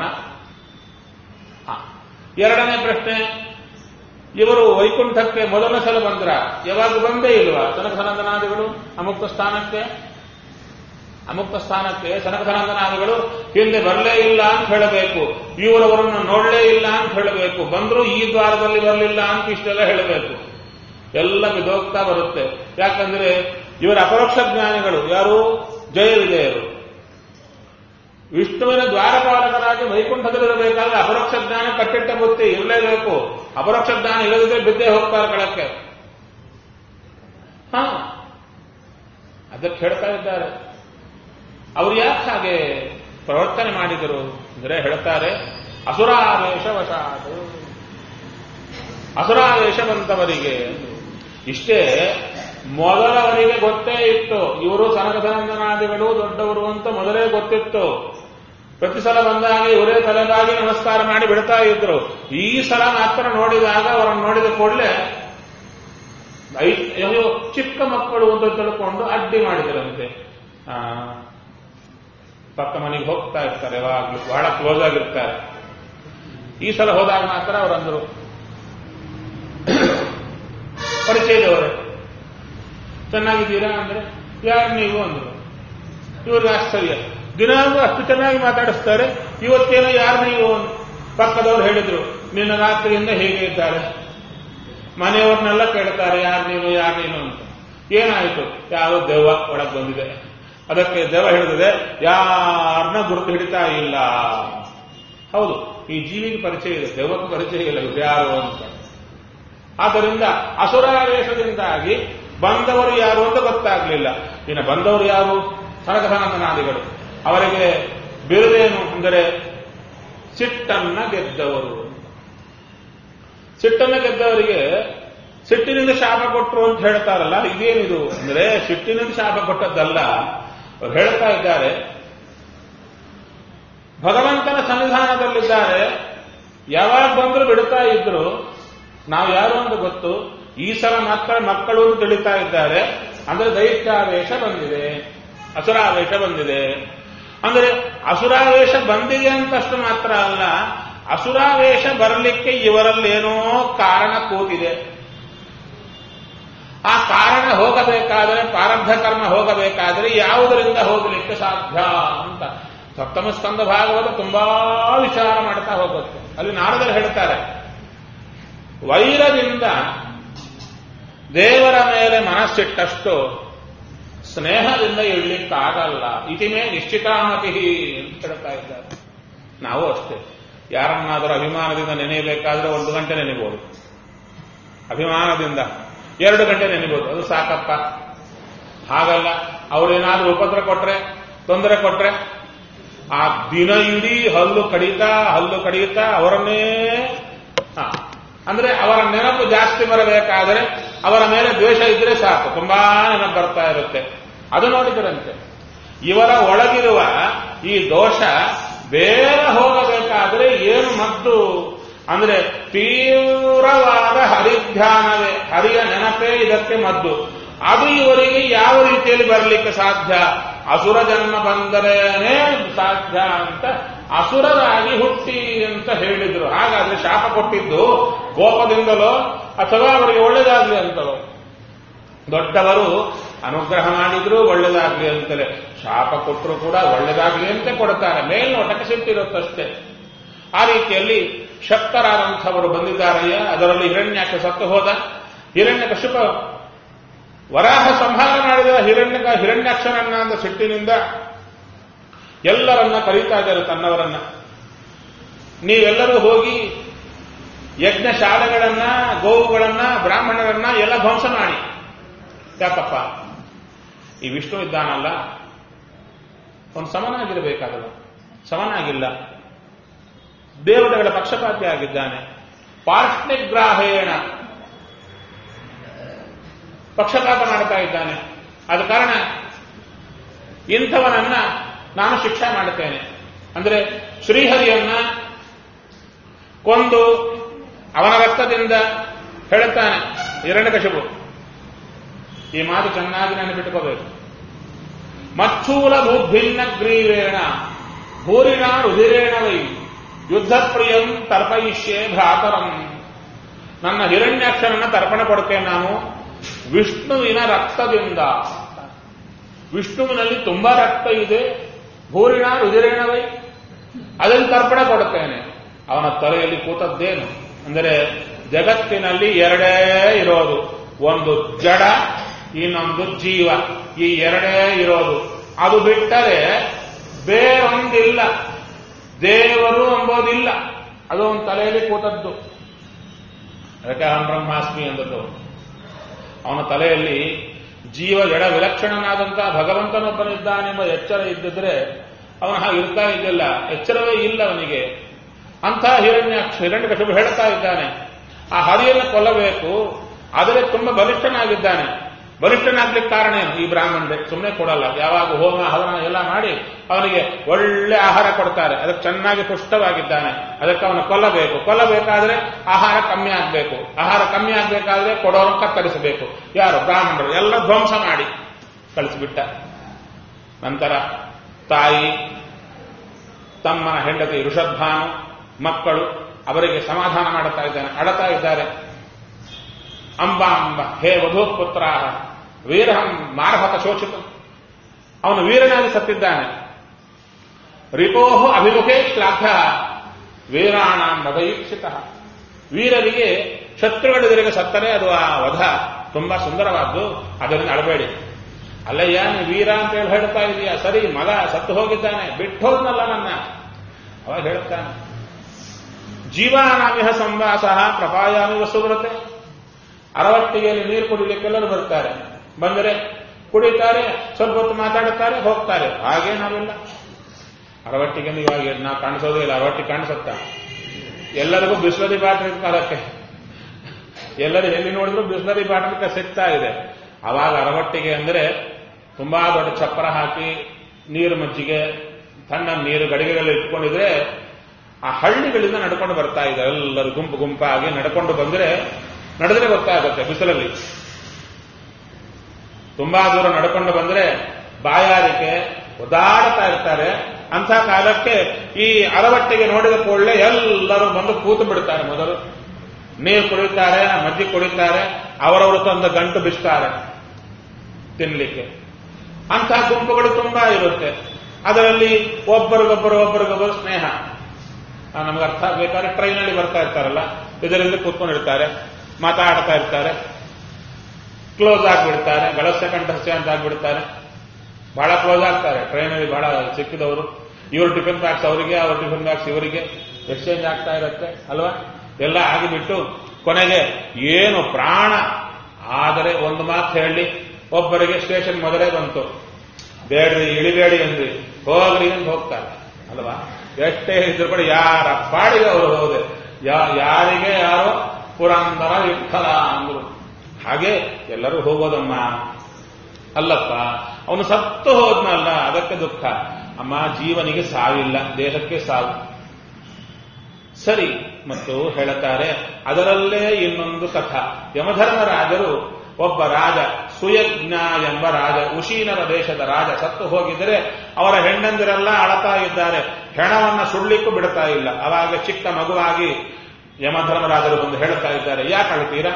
ಎರಡನೇ ಪ್ರಶ್ನೆ ಇವರು ವೈಕುಂಠಕ್ಕೆ ಮೊದಲ ಸಲ ಬಂದ್ರ ಯಾವಾಗ ಬಂದೇ ಇಲ್ವಾ ಸನಕಸನಂದನಾದಿಗಳು ಅಮುಕ್ತ ಸ್ಥಾನಕ್ಕೆ ಅಮುಕ್ತ ಸ್ಥಾನಕ್ಕೆ ಸನಕಸನಂದನಾದಿಗಳು ಹಿಂದೆ ಬರಲೇ ಇಲ್ಲ ಅಂತ ಹೇಳಬೇಕು ಇವರವರನ್ನು ನೋಡಲೇ ಇಲ್ಲ ಅಂತ ಹೇಳಬೇಕು ಬಂದ್ರು ಈ ದ್ವಾರದಲ್ಲಿ ಬರಲಿಲ್ಲ ಅಂತ ಇಷ್ಟೆಲ್ಲ ಹೇಳಬೇಕು ಎಲ್ಲ ಬಿದೋಗ್ತಾ ಬರುತ್ತೆ ಯಾಕಂದ್ರೆ ಇವರ ಅಪರೋಕ್ಷ ಜ್ಞಾನಿಗಳು ಯಾರು ಜಯ ವಿಜಯರು ವಿಷ್ಣುವಿನ ದ್ವಾರಪಾಲಕರಾಗಿ ವೈಕುಂಠದಲ್ಲಿರಬೇಕಾದ್ರೆ ಅಪರೋಕ್ಷ ಜ್ಞಾನ ಕಟ್ಟಿಟ್ಟ ಬುತ್ತಿ ಇರಲೇಬೇಕು ಅಪರೋಕ್ಷ ಜ್ಞಾನ ಇಲ್ಲದಿದ್ರೆ ಬಿದ್ದೇ ಹೋಗ್ತಾರೆ ಕಳಕ್ಕೆ ಹಾ ಅದಕ್ಕೆ ಹೇಳ್ತಾ ಇದ್ದಾರೆ ಅವ್ರು ಯಾಕೆ ಹಾಗೆ ಪ್ರವರ್ತನೆ ಮಾಡಿದರು ಅಂದ್ರೆ ಹೇಳ್ತಾರೆ ಅಸುರಾವೇಶ ವಶಾದು ಅಸುರಾವೇಶ ಬಂತವರಿಗೆ ಇಷ್ಟೇ ಮೊದಲವರಿಗೆ ಗೊತ್ತೇ ಇತ್ತು ಇವರು ಸನಕಸನಂದನಾದಿಗಳು ದೊಡ್ಡವರು ಅಂತ ಮೊದಲೇ ಗೊತ್ತಿತ್ತು ಪ್ರತಿ ಸಲ ಬಂದಾಗ ಇವರೇ ತಲೆಬಾಗಿ ನಮಸ್ಕಾರ ಮಾಡಿ ಬಿಡ್ತಾ ಇದ್ರು ಈ ಸಲ ಮಾತ್ರ ನೋಡಿದಾಗ ಅವರನ್ನು ನೋಡಿದ ಕೂಡಲೇ ಅಯ್ಯೋ ಚಿಕ್ಕ ಮಕ್ಕಳು ಅಂತ ತಿಳ್ಕೊಂಡು ಅಡ್ಡಿ ಮಾಡಿದರಂತೆ ಪಕ್ಕ ಮನೆಗೆ ಹೋಗ್ತಾ ಇರ್ತಾರೆ ಯಾವಾಗಲೂ ಬಹಳ ಕ್ಲೋಸ್ ಆಗಿರ್ತಾರೆ ಈ ಸಲ ಹೋದಾಗ ಮಾತ್ರ ಅವರಂದರು ಪರಿಚಯದವರೇ ಚೆನ್ನಾಗಿದ್ದೀರಾ ಅಂದ್ರೆ ಯಾರು ನೀವು ಅಂದ್ರು ಇವ್ರಿಗೆ ಆಶ್ಚರ್ಯ ದಿನಾಂಗೂ ಅಷ್ಟು ಚೆನ್ನಾಗಿ ಮಾತಾಡಿಸ್ತಾರೆ ಇವತ್ತೇನೋ ಯಾರು ನೀವು ಪಕ್ಕದವ್ರು ಹೇಳಿದ್ರು ನಿನ್ನ ರಾತ್ರಿಯಿಂದ ಹೇಗೆ ಇದ್ದಾರೆ ಮನೆಯವ್ರನ್ನೆಲ್ಲ ಕೇಳ್ತಾರೆ ಯಾರು ನೀನು ಯಾರು ನೀನು ಅಂತ ಏನಾಯಿತು ಯಾವ ದೆವ್ವ ಒಳಗೆ ಬಂದಿದೆ ಅದಕ್ಕೆ ದೆವ್ವ ಹೇಳಿದ್ರೆ ಯಾರನ್ನ ಗುರುತು ಹಿಡಿತಾ ಇಲ್ಲ ಹೌದು ಈ ಜೀವಿಗೆ ಪರಿಚಯ ಇದೆ ದೆವ್ವಕ್ಕೆ ಪರಿಚಯ ಇಲ್ಲ ಇದು ಯಾರು ಅಂತ ಆದ್ದರಿಂದ ಅಸುರಾವೇಶದಿಂದಾಗಿ ಬಂದವರು ಯಾರು ಅಂತ ಗೊತ್ತಾಗ್ಲಿಲ್ಲ ಇನ್ನು ಬಂದವರು ಯಾರು ಸನಕಸನಂದನಾದಿಗಳು ಅವರಿಗೆ ಬಿರುದೇನು ಅಂದರೆ ಸಿಟ್ಟನ್ನ ಗೆದ್ದವರು ಸಿಟ್ಟನ್ನ ಗೆದ್ದವರಿಗೆ ಸಿಟ್ಟಿನಿಂದ ಶಾಪ ಕೊಟ್ಟರು ಅಂತ ಹೇಳ್ತಾರಲ್ಲ ಇದೇನಿದು ಅಂದ್ರೆ ಸಿಟ್ಟಿನಿಂದ ಶಾಪ ಕೊಟ್ಟದ್ದಲ್ಲ ಅವ್ರು ಹೇಳ್ತಾ ಇದ್ದಾರೆ ಭಗವಂತನ ಸನ್ನಿಧಾನದಲ್ಲಿದ್ದಾರೆ ಯಾವಾಗ ಬಂದ್ರು ಬಿಡ್ತಾ ಇದ್ರು ನಾವು ಯಾರು ಅಂತ ಗೊತ್ತು ಈ ಸಲ ಮಕ್ಕಳ ಮಕ್ಕಳು ಅಂತ ತಿಳಿತಾ ಇದ್ದಾರೆ ಅಂದ್ರೆ ದೈತ್ಯಾವೇಶ ಬಂದಿದೆ ಅಸುರಾವೇಶ ಬಂದಿದೆ ಅಂದ್ರೆ ಅಸುರಾವೇಶ ಬಂದಿದೆ ಅಂತಷ್ಟು ಮಾತ್ರ ಅಲ್ಲ ಅಸುರಾವೇಶ ಬರಲಿಕ್ಕೆ ಇವರಲ್ಲೇನೋ ಕಾರಣ ಕೂತಿದೆ ಆ ಕಾರಣ ಹೋಗಬೇಕಾದರೆ ಪ್ರಾರಬ್ಧ ಕರ್ಮ ಹೋಗಬೇಕಾದರೆ ಯಾವುದರಿಂದ ಹೋಗಲಿಕ್ಕೆ ಸಾಧ್ಯ ಅಂತ ಸಪ್ತಮ ಸ್ಕಂದ ಭಾಗವತ ತುಂಬಾ ವಿಚಾರ ಮಾಡ್ತಾ ಹೋಗುತ್ತೆ ಅಲ್ಲಿ ನಾರದರು ಹೇಳ್ತಾರೆ ವೈರದಿಂದ ದೇವರ ಮೇಲೆ ಮನಸ್ಸಿಟ್ಟಷ್ಟು ಸ್ನೇಹದಿಂದ ಇಡ್ಲಿಕ್ಕಾಗಲ್ಲ ಇತಿಮೇ ನಿಶ್ಚಿತಾಮತಿ ಅಂತ ಹೇಳ್ತಾ ಇದ್ದಾರೆ ನಾವು ಅಷ್ಟೇ ಯಾರನ್ನಾದರೂ ಅಭಿಮಾನದಿಂದ ನೆನೆಯಬೇಕಾದ್ರೆ ಒಂದು ಗಂಟೆ ನೆನೆಬಹುದು ಅಭಿಮಾನದಿಂದ ಎರಡು ಗಂಟೆ ನೆನೆಬಹುದು ಅದು ಸಾಕಪ್ಪ ಹಾಗಲ್ಲ ಅವ್ರೇನಾದ್ರೂ ಉಪದ್ರ ಕೊಟ್ರೆ ತೊಂದರೆ ಕೊಟ್ರೆ ಆ ದಿನ ಇಡೀ ಹಲ್ಲು ಕಡಿತಾ ಹಲ್ಲು ಕಡಿಯುತ್ತಾ ಅವರನ್ನೇ ಹ, ಅಂದ್ರೆ ಅವರ ನೆನಪು ಜಾಸ್ತಿ ಬರಬೇಕಾದರೆ ಅವರ ಮೇಲೆ ದ್ವೇಷ ಇದ್ರೆ ಸಾಕು ತುಂಬಾ ನೆನಪು ಬರ್ತಾ ಇರುತ್ತೆ ಅದು ನೋಡಿದರಂತೆ ಇವರ ಒಳಗಿರುವ ಈ ದೋಷ ಬೇರೆ ಹೋಗಬೇಕಾದ್ರೆ ಏನು ಮದ್ದು ಅಂದ್ರೆ ತೀವ್ರವಾದ ಹರಿಧ್ಯಾನವೇ ಹರಿಯ ನೆನಪೇ ಇದಕ್ಕೆ ಮದ್ದು ಅದು ಇವರಿಗೆ ಯಾವ ರೀತಿಯಲ್ಲಿ ಬರಲಿಕ್ಕೆ ಸಾಧ್ಯ ಅಸುರ ಜನ್ಮ ಬಂದರೇನೆ ಸಾಧ್ಯ ಅಂತ ಅಸುರರಾಗಿ ಹುಟ್ಟಿ ಅಂತ ಹೇಳಿದ್ರು ಹಾಗಾದ್ರೆ ಶಾಪ ಕೊಟ್ಟಿದ್ದು ಕೋಪದಿಂದಲೋ ಅಥವಾ ಅವರಿಗೆ ಒಳ್ಳೇದಾಗ್ಲಿ ಅಂತಲೋ ದೊಡ್ಡವರು ಅನುಗ್ರಹ ಮಾಡಿದ್ರು ಒಳ್ಳೇದಾಗ್ಲಿ ಅಂತಲೇ ಶಾಪ ಕೊಟ್ಟರು ಕೂಡ ಒಳ್ಳೇದಾಗ್ಲಿ ಅಂತ ಕೊಡ್ತಾರೆ ಮೇಲ್ನೋಟಕ್ಕೆ ಸಿಟ್ಟಿರುತ್ತಷ್ಟೇ ಆ ರೀತಿಯಲ್ಲಿ ಶಕ್ತರಾದಂಥವರು ಬಂದಿದ್ದಾರಯ್ಯ ಅದರಲ್ಲಿ ಹಿರಣ್ಯಾಕ್ಷ ಸತ್ತು ಹೋದ ಹಿರಣ್ಯ ಕಶುಪ ವರಾಹ ಸಂಹಾರ ಮಾಡಿದ ಹಿರಣ್ಯ ಹಿರಣ್ಯಾಕ್ಷನನ್ನ ಅಂತ ಸಿಟ್ಟಿನಿಂದ ಎಲ್ಲರನ್ನ ಕರೀತಾ ಇದ್ದಾರೆ ತನ್ನವರನ್ನ ನೀವೆಲ್ಲರೂ ಹೋಗಿ ಯಜ್ಞ ಶಾಲೆಗಳನ್ನ ಗೋವುಗಳನ್ನ ಬ್ರಾಹ್ಮಣರನ್ನ ಎಲ್ಲ ಧ್ವಂಸ ಮಾಡಿ ಯಾಕಪ್ಪ ಈ ವಿಷ್ಣು ಇದ್ದಾನಲ್ಲ ಒಂದು ಸಮನಾಗಿರಬೇಕಾಗಲ್ಲ ಸಮನಾಗಿಲ್ಲ ದೇವತೆಗಳ ಪಕ್ಷಪಾತಿ ಆಗಿದ್ದಾನೆ ಪಾರ್ಷ್ಣಿಗ್ರಾಹೇಣ ಪಕ್ಷಪಾತ ಮಾಡ್ತಾ ಇದ್ದಾನೆ ಆದ ಕಾರಣ ಇಂಥವನನ್ನ ನಾನು ಶಿಕ್ಷೆ ಮಾಡುತ್ತೇನೆ ಅಂದ್ರೆ ಶ್ರೀಹರಿಯನ್ನ ಕೊಂದು ಅವನ ರಕ್ತದಿಂದ ಹೇಳುತ್ತಾನೆ ಹಿರಣ್ಯಕಶಿಪು ಈ ಮಾತು ಚೆನ್ನಾಗಿ ನೆನಪಿಟ್ಟುಕೋಬೇಕು ಮಚ್ಚೂಲ ಭೂಭಿನ್ನ ಗ್ರೀವೇಣ ಭೂರಿಣ ರುಧಿರೇಣ ವೈ ಯುದ್ಧ ಪ್ರಿಯಂ ತರ್ಪಯಿಷ್ಯೆ ಭ್ರಾತರಂ ನನ್ನ ಹಿರಣ್ಯಾಕ್ಷರನ್ನ ತರ್ಪಣ ಕೊಡ್ತೇನೆ ನಾನು ವಿಷ್ಣುವಿನ ರಕ್ತದಿಂದ ವಿಷ್ಣುವಿನಲ್ಲಿ ತುಂಬಾ ರಕ್ತ ಇದೆ ಭೂರಿಣ ರುಧಿರೇಣ ವೈ ಅದನ್ನು ತರ್ಪಣ ಕೊಡುತ್ತೇನೆ ಅವನ ತಲೆಯಲ್ಲಿ ಕೂತದ್ದೇನು ಅಂದರೆ ಜಗತ್ತಿನಲ್ಲಿ ಎರಡೇ ಇರೋದು ಒಂದು ಜಡ ಇನ್ನೊಂದು ಜೀವ ಈ ಎರಡೇ ಇರೋದು ಅದು ಬಿಟ್ಟರೆ ಬೇರೊಂದಿಲ್ಲ ದೇವರು ಎಂಬುದಿಲ್ಲ ಅದು ಒಂದು ತಲೆಯಲ್ಲಿ ಕೂತದ್ದು ಅದಕ್ಕೆ ಅಹಂ ಬ್ರಹ್ಮಾಸ್ಮಿ ಎಂದದ್ದು ಅವನ ತಲೆಯಲ್ಲಿ ಜೀವ ಜಡ ವಿಲಕ್ಷಣನಾದಂತಹ ಭಗವಂತನೊಬ್ಬನಿದ್ದಾನೆಂಬ ಎಚ್ಚರ ಇದ್ದಿದ್ರೆ ಅವನು ಹಾಗೆ ಇರ್ತಾ ಇದ್ದಿಲ್ಲ ಎಚ್ಚರವೇ ಇಲ್ಲ ಅವನಿಗೆ ಅಂಥ ಹಿರಣ್ಯ ಹಿರಣ್ಯಕಶಿಪು ಹೇಳ್ತಾ ಇದ್ದಾನೆ ಆ ಹರಿಯನ್ನು ಕೊಲ್ಲಬೇಕು ಆದರೆ ತುಂಬಾ ಬಲಿಷ್ಠನಾಗಿದ್ದಾನೆ ಬಲಿಷ್ಠನಾಗ್ಲಿಕ್ಕೆ ಕಾರಣ ಏನು ಈ ಬ್ರಾಹ್ಮಣರೇ ಸುಮ್ಮನೆ ಕೊಡಲ್ಲ ಯಾವಾಗ ಹೋಮ ಹವನ ಎಲ್ಲ ಮಾಡಿ ಅವನಿಗೆ ಒಳ್ಳೆ ಆಹಾರ ಕೊಡ್ತಾರೆ ಅದಕ್ಕೆ ಚೆನ್ನಾಗಿ ಪುಷ್ಟವಾಗಿದ್ದಾನೆ ಅದಕ್ಕೆ ಅವನು ಕೊಲ್ಲಬೇಕು ಕೊಲ್ಲಬೇಕಾದ್ರೆ ಆಹಾರ ಕಮ್ಮಿ ಆಗಬೇಕು ಆಹಾರ ಕಮ್ಮಿ ಆಗಬೇಕಾದ್ರೆ ಕೊಡೋರು ಕತ್ತರಿಸಬೇಕು ಯಾರು ಬ್ರಾಹ್ಮಣರು ಎಲ್ಲ ಧ್ವಂಸ ಮಾಡಿ ಕಳಿಸಿಬಿಟ್ಟ ನಂತರ ತಾಯಿ ತಮ್ಮನ ಹೆಂಡತಿ ಋಷಭಾನು ಮಕ್ಕಳು ಅವರಿಗೆ ಸಮಾಧಾನ ಮಾಡುತ್ತಾ ಇದ್ದಾನೆ ಅಳತಾ ಇದ್ದಾರೆ ಅಂಬ ಅಂಬ ಹೇ ವಧೂಪುತ್ರ ವೀರಹಂ ಮಾರಹತ ಶೋಚಿತ ಅವನು ವೀರನಾಗಿ ಸತ್ತಿದ್ದಾನೆ ರಿಪೋಹ ಅಭಿಮುಖೇ ಶ್ಲಾಘ ವೀರಾಣಾಂ ವಧಯುಕ್ಷಿತ ವೀರರಿಗೆ ಶತ್ರುಗಳೆದುರಿಗೆ ಸತ್ತರೆ ಅದು ಆ ವಧ ತುಂಬಾ ಸುಂದರವಾದ್ದು ಅದರಿಂದ ಅಳಬೇಡಿ ಅಲ್ಲಯ್ಯ ನೀ ವೀರ ಅಂತ ಹೇಳಿ ಹೇಳ್ತಾ ಇದೀಯ ಸರಿ ಮಗ ಸತ್ತು ಹೋಗಿದ್ದಾನೆ ಬಿಟ್ಟು ಹೋದ್ನಲ್ಲ ನನ್ನ ಅವಾಗ ಹೇಳ್ತಾನೆ ಜೀವಾನಾಮಿಹ ಸಂವಾಸ ಪ್ರಪಾಯಾಮಿ ವಸುವ್ರತೆ ಅರವಟ್ಟಿಗೆಯಲ್ಲಿ ನೀರು ಕುಡಿಲಿಕ್ಕೆಲ್ಲರೂ ಬರ್ತಾರೆ ಬಂದರೆ ಕುಡಿತಾರೆ ಸ್ವಲ್ಪ ಹೊತ್ತು ಮಾತಾಡುತ್ತಾರೆ ಹೋಗ್ತಾರೆ ಹಾಗೆ ನಾವೆಲ್ಲ ಅರವಟ್ಟಿಗೆ ಇವಾಗ ನಾವು ಕಾಣಿಸೋದೇ ಇಲ್ಲ ಅರವಟ್ಟಿ ಕಾಣಿಸುತ್ತ ಎಲ್ಲರಿಗೂ ಬಿಸ್ಲದಿ ಬಾಟ್ರಿ ಕಾಲಕ್ಕೆ ಎಲ್ಲರೂ ಎಲ್ಲಿ ನೋಡಿದ್ರು ಬಿಸ್ಲರಿ ಬಾಟಲ್ ಸಿಗ್ತಾ ಇದೆ ಅವಾಗ ಅರವಟ್ಟಿಗೆ ಅಂದ್ರೆ ತುಂಬಾ ದೊಡ್ಡ ಚಪ್ಪರ ಹಾಕಿ ನೀರು ಮಜ್ಜಿಗೆ ತಣ್ಣ ನೀರು ಗಡಿಗೆಗಳಲ್ಲಿ ಇಟ್ಕೊಂಡಿದ್ರೆ ಆ ಹಳ್ಳಿಗಳಿಂದ ನಡ್ಕೊಂಡು ಬರ್ತಾ ಇದ್ದಾರೆ ಎಲ್ಲರೂ ಗುಂಪು ಗುಂಪಾಗಿ ನಡ್ಕೊಂಡು ಬಂದ್ರೆ ನಡೆದ್ರೆ ಗೊತ್ತಾಗುತ್ತೆ ಬಿಸಿಲಲ್ಲಿ ತುಂಬಾ ದೂರ ನಡ್ಕೊಂಡು ಬಂದ್ರೆ ಬಾಯಾರಿಕೆ ಒದಾಡ್ತಾ ಇರ್ತಾರೆ ಅಂಥ ಕಾಲಕ್ಕೆ ಈ ಅರವಟ್ಟಿಗೆ ನೋಡಿದ ಕೂಡಲೇ ಎಲ್ಲರೂ ಬಂದು ಕೂತು ಬಿಡ್ತಾರೆ ಮೊದಲು ನೀರು ಕುಡಿತಾರೆ ಮಜ್ಜಿಗೆ ಕುಡಿತಾರೆ ಅವರವರು ತಂದ ಗಂಟು ಬಿಸ್ತಾರೆ ತಿನ್ಲಿಕ್ಕೆ ಅಂಥ ಗುಂಪುಗಳು ತುಂಬಾ ಇರುತ್ತೆ ಅದರಲ್ಲಿ ಒಬ್ಬರಿಗೊಬ್ಬರು ಒಬ್ಬರಿಗೊಬ್ಬರು ಸ್ನೇಹ ಆ, ನಮ್ಗೆ ಅರ್ಥ ಆಗ್ಬೇಕಾದ್ರೆ ಟ್ರೈನಲ್ಲಿ ಬರ್ತಾ ಇರ್ತಾರಲ್ಲ ಇದರಿಂದ ಕೂತ್ಕೊಂಡಿರ್ತಾರೆ ಮಾತಾಡ್ತಾ ಇರ್ತಾರೆ ಕ್ಲೋಸ್ ಆಗಿಬಿಡ್ತಾರೆ ಗಳಸ್ಯ ಕಂಠಸ್ಯ ಅಂತ ಆಗ್ಬಿಡ್ತಾರೆ ಬಹಳ ಕ್ಲೋಸ್ ಆಗ್ತಾರೆ ಟ್ರೈನಲ್ಲಿ ಬಹಳ ಸಿಕ್ಕಿದವರು ಇವರು ಟಿಫಿನ್ ಬ್ಯಾಗ್ಸ್ ಅವರಿಗೆ ಅವ್ರ ಟಿಫಿನ್ ಬ್ಯಾಗ್ಸ್ ಇವರಿಗೆ ಎಕ್ಸ್ಚೇಂಜ್ ಆಗ್ತಾ ಇರುತ್ತೆ ಅಲ್ವಾ ಎಲ್ಲ ಆಗಿಬಿಟ್ಟು ಕೊನೆಗೆ ಏನು ಪ್ರಾಣ ಆದರೆ ಒಂದು ಮಾತು ಹೇಳಿ ಒಬ್ಬರಿಗೆ ಸ್ಟೇಷನ್ ಮೊದಲೇ ಬಂತು ಬೇಡ್ರಿ ಇಳಿಬೇಡಿ ಅಂದ್ರಿ ಹೋಗ್ರಿ ಅಂತ ಹೋಗ್ತಾರೆ ಅಲ್ವಾ ಎಷ್ಟೇ ಇದ್ರು ಕೂಡ ಯಾರ ಪಾಡಿಗೆ ಅವರು ಹೋದೆ ಯಾ- ಯಾರಿಗೆ ಯಾರೋ ಪುರಂದರ ವಿಠಲ ಅಂದ್ರು ಹಾಗೆ ಎಲ್ಲರೂ ಹೋಗೋದಮ್ಮ ಅಲ್ಲಪ್ಪ ಅವನು ಸತ್ತು ಹೋದ್ನಲ್ಲ ಅದಕ್ಕೆ ದುಃಖ ಅಮ್ಮ ಜೀವನಿಗೆ ಸಾವಿಲ್ಲ ದೇಹಕ್ಕೆ ಸಾವು ಸರಿ ಮತ್ತು ಹೇಳುತ್ತಾರೆ ಅದರಲ್ಲೇ ಇನ್ನೊಂದು ಕಥಾ ಯಮಧರ್ಮರಾಜರು ಒಬ್ಬ ರಾಜ ಸುಯಜ್ಞ ಎಂಬ ರಾಜ ಉಶೀನರ ದೇಶದ ರಾಜ ಸತ್ತು ಹೋಗಿದ್ದರೆ ಅವರ ಹೆಣ್ಣಂದಿರೆಲ್ಲ ಅಳತಾ ಇದ್ದಾರೆ ಹೆಣವನ್ನ ಸುಡ್ಲಿಕ್ಕೂ ಬಿಡ್ತಾ ಇಲ್ಲ ಅವಾಗ ಚಿಕ್ಕ ಮಗುವಾಗಿ ಯಮಧರ್ಮರಾಜರು ಬಂದು ಹೇಳುತ್ತಾ ಇದ್ದಾರೆ ಯಾಕೆ ಅಳ್ತೀರಾ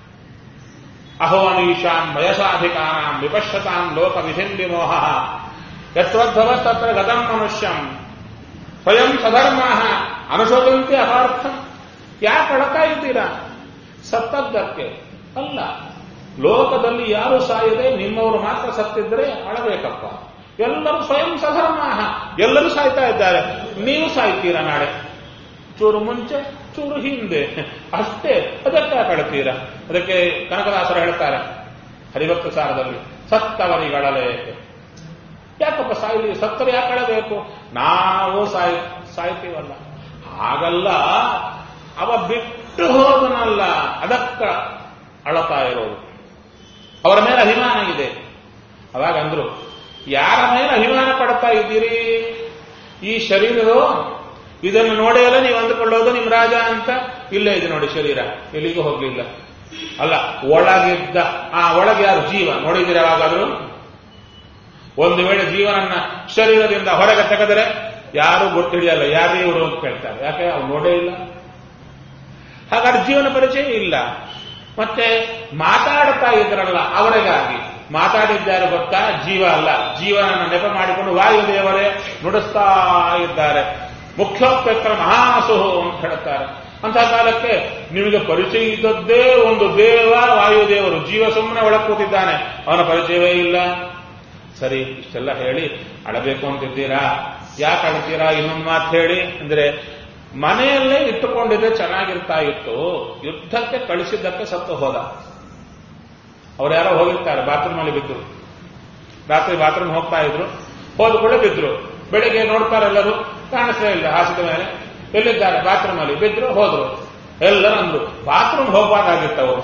ಅಹೋನೀಶಾಂ ವಯಸಾಧಿಕಾರಾಂ ವಿಪಶ್ಯತಾಂ ಲೋಕ ವಿಧಿಂದಿ ಮೋಹ ಯತ್ವದ್ಭವ ತತ್ರ ಗತಂ ಮನುಷ್ಯಂ ಸ್ವಯಂ ಸಧರ್ಮ ಅನುಸರಂತೆ ಅಪಾರ್ಥಂ ಯಾಕೆ ಅಳತಾ ಇದ್ದೀರಾ ಸತ್ತದ್ದಕ್ಕೆ ಅಲ್ಲ ಲೋಕದಲ್ಲಿ ಯಾರು ಸಾಯದೆ ನಿಮ್ಮವರು ಮಾತ್ರ ಸತ್ತಿದ್ರೆ ಅಳಬೇಕಪ್ಪ ಎಲ್ಲರೂ ಸ್ವಯಂ ಸಧರ್ಮ ಎಲ್ಲರೂ ಸಾಯ್ತಾ ಇದ್ದಾರೆ ನೀವು ಸಾಯ್ತೀರಾ ನಾಳೆ ಚೂರು ಮುಂಚೆ ಚೂರು ಹಿಂದೆ ಅಷ್ಟೇ ಅದಕ್ಕೆ ಕಳ್ತೀರ ಅದಕ್ಕೆ ಕನಕದಾಸರು ಹೇಳ್ತಾರೆ ಹರಿಭಕ್ತ ಸಾರದಲ್ಲಿ ಸತ್ತವರಿಗಳಲೆ ಯಾಕಪ್ಪ ಸಾಯಲಿ ಸತ್ತರು ಯಾಕೆ ಅಳಬೇಕು ನಾವು ಸಾಯ್ ಸಾಯ್ತೀವಲ್ಲ ಹಾಗಲ್ಲ ಅವ ಬಿಟ್ಟು ಹೋದನಲ್ಲ ಅದಕ್ಕ ಅಳತಾ ಇರೋದು ಅವರ ಮೇಲೆ ಅಭಿಮಾನ ಇದೆ ಅವಾಗ ಅಂದ್ರು ಯಾರ ಮೇಲೆ ಅಭಿಮಾನ ಪಡ್ತಾ ಇದ್ದೀರಿ ಈ ಶರೀರವು ಇದನ್ನು ನೋಡಿಯಲ್ಲ ನೀವು ಅಂದುಕೊಳ್ಳೋದು ನಿಮ್ ರಾಜ ಅಂತ ಇಲ್ಲೇ ಇದೆ ನೋಡಿ ಶರೀರ ಎಲ್ಲಿಗೂ ಹೋಗ್ಲಿಲ್ಲ ಅಲ್ಲ ಒಳಗಿದ್ದ ಆ ಒಳಗೆ ಯಾರು ಜೀವ ನೋಡಿದ್ದೀರ ಯಾವಾಗಾದ್ರೂ ಒಂದು ವೇಳೆ ಜೀವನನ್ನ ಶರೀರದಿಂದ ಹೊರಗೆ ತೆಗೆದರೆ ಯಾರು ಗೊತ್ತಿಡಿಯಲ್ಲ ಯಾರೇ ಇವರು ಅಂತ ಕೇಳ್ತಾರೆ ಯಾಕೆ ಅವ್ರು ನೋಡೇ ಇಲ್ಲ ಹಾಗಾದ್ರೆ ಜೀವನ ಪರಿಚಯ ಇಲ್ಲ ಮತ್ತೆ ಮಾತಾಡ್ತಾ ಇದ್ರಲ್ಲ ಅವರಿಗಾಗಿ ಮಾತಾಡಿದ್ದಾರೆ ಗೊತ್ತಾ ಜೀವ ಅಲ್ಲ ಜೀವನನ್ನ ನೆಪ ಮಾಡಿಕೊಂಡು ವಾಯುದೇವರೇ ನುಡಿಸ್ತಾ ಇದ್ದಾರೆ ಮುಖ್ಯೋಪೇಕ್ಷರ ಮಹಾಸುಹು ಅಂತ ಹೇಳ್ತಾರೆ ಅಂತ ಕಾಲಕ್ಕೆ ನಿಮಗೆ ಪರಿಚಯ ಇದ್ದದ್ದೇ ಒಂದು ದೇವ ವಾಯುದೇವರು ಜೀವ ಸುಮ್ಮನೆ ಒಳಗೆ ಕೂತಿದ್ದಾನೆ ಅವನ ಪರಿಚಯವೇ ಇಲ್ಲ ಸರಿ ಇಷ್ಟೆಲ್ಲ ಹೇಳಿ ಅಳಬೇಕು ಅಂತಿದ್ದೀರಾ ಯಾಕೆ ಅಳ್ತೀರಾ ಇನ್ನೊಂದು ಮಾತು ಹೇಳಿ ಅಂದ್ರೆ ಮನೆಯಲ್ಲೇ ಇಟ್ಟುಕೊಂಡಿದ್ರೆ ಚೆನ್ನಾಗಿರ್ತಾ ಇತ್ತು ಯುದ್ಧಕ್ಕೆ ಕಳಿಸಿದ್ದಕ್ಕೆ ಸತ್ತು ಹೋದ ಅವ್ರು ಯಾರೋ ಹೋಗಿರ್ತಾರೆ ಬಾತ್ರೂಮ್ ಅಲ್ಲಿ ಬಿದ್ರು ರಾತ್ರಿ ಬಾತ್ರೂಮ್ ಹೋಗ್ತಾ ಇದ್ರು ಹೋದ ಕೂಡ ಬಿದ್ರು ಬೆಳಿಗ್ಗೆ ನೋಡ್ತಾರೆ ಎಲ್ಲರೂ ಕಾಣಿಸ್ತಾ ಇಲ್ಲ ಹಾಸಿದ ಮೇಲೆ ಎಲ್ಲಿದ್ದಾರೆ ಬಾತ್ರೂಮ್ ಅಲ್ಲಿ ಬಿದ್ರು ಹೋದ್ರು ಎಲ್ಲರೂ ಅಂದ್ರು ಬಾತ್ರೂಮ್ ಹೋಗ್ಬಾರ್ದಾಗಿತ್ತು ಅವರು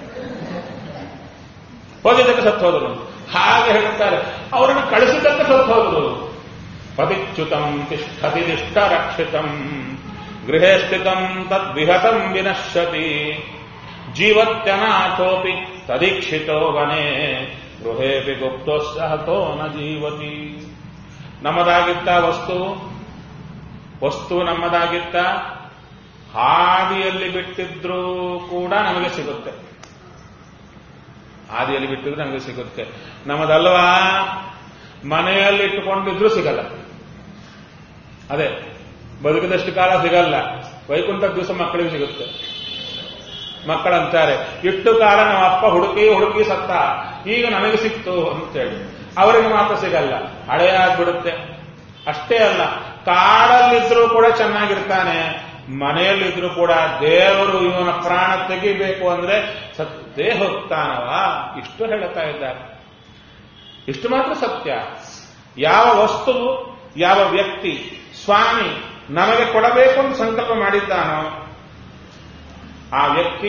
ಹೋಗಿದ್ದಕ್ಕೆ ಸತ್ತು ಹೋದ್ರು ಹಾಗೆ ಹೇಳ್ತಾರೆ ಅವರನ್ನು ಕಳಿಸಿದ್ದಕ್ಕೆ ಸತ್ತು ಹೋದ್ರು ಪತಿಚ್ಯುತಂ ತಿಷ್ಠತಿ ದಿಷ್ಟ ರಕ್ಷಿತಂ ಗೃಹೇ ಸ್ಥಿತಂ ತದ್ವಿಹತಂ ವಿನಶ್ಯತಿ ಜೀವತ್ಯನಾಥೋಪಿ ತದೀಕ್ಷಿತೋ ವನೆ ಗೃಹೇಪಿ ಗುಪ್ತೋ ಸಹತೋ ನ ಜೀವತಿ ನಮ್ಮದಾಗಿತ್ತ ವಸ್ತು ವಸ್ತು ನಮ್ಮದಾಗಿತ್ತ ಹಾದಿಯಲ್ಲಿ ಬಿಟ್ಟಿದ್ರೂ ಕೂಡ ನಮಗೆ ಸಿಗುತ್ತೆ ಹಾದಿಯಲ್ಲಿ ಬಿಟ್ಟಿದ್ರೆ ನಮಗೆ ಸಿಗುತ್ತೆ ನಮ್ಮದಲ್ವಾ ಮನೆಯಲ್ಲಿ ಇಟ್ಟುಕೊಂಡಿದ್ರು ಸಿಗಲ್ಲ ಅದೇ ಬದುಕಿದಷ್ಟು ಕಾಲ ಸಿಗಲ್ಲ ವೈಕುಂಠ ದಿವಸ ಮಕ್ಕಳಿಗೆ ಸಿಗುತ್ತೆ ಮಕ್ಕಳಂತಾರೆ ಇಟ್ಟು ಕಾಲ ನಮ್ಮ ಅಪ್ಪ ಹುಡುಕಿ ಹುಡುಕಿ ಸತ್ತ ಈಗ ನನಗೆ ಸಿಕ್ತು ಅಂತೇಳಿ ಅವರಿಗೆ ಮಾತ್ರ ಸಿಗಲ್ಲ ಹಳೆಯ ಆಗ್ಬಿಡುತ್ತೆ ಅಷ್ಟೇ ಅಲ್ಲ ಕಾಡಲ್ಲಿದ್ರೂ ಕೂಡ ಚೆನ್ನಾಗಿರ್ತಾನೆ ಮನೆಯಲ್ಲಿದ್ರೂ ಕೂಡ ದೇವರು ಇವನ ಪ್ರಾಣ ತೆಗಿಬೇಕು ಅಂದ್ರೆ ಸತ್ತೇ ಹೋಗ್ತಾನವ ಇಷ್ಟು ಹೇಳ್ತಾ ಇದ್ದಾರೆ ಇಷ್ಟು ಮಾತ್ರ ಸತ್ಯ ಯಾವ ವಸ್ತುವು ಯಾವ ವ್ಯಕ್ತಿ ಸ್ವಾಮಿ ನಮಗೆ ಕೊಡಬೇಕು ಅಂತ ಸಂಕಲ್ಪ ಮಾಡಿದ್ದಾನೋ ಆ ವ್ಯಕ್ತಿ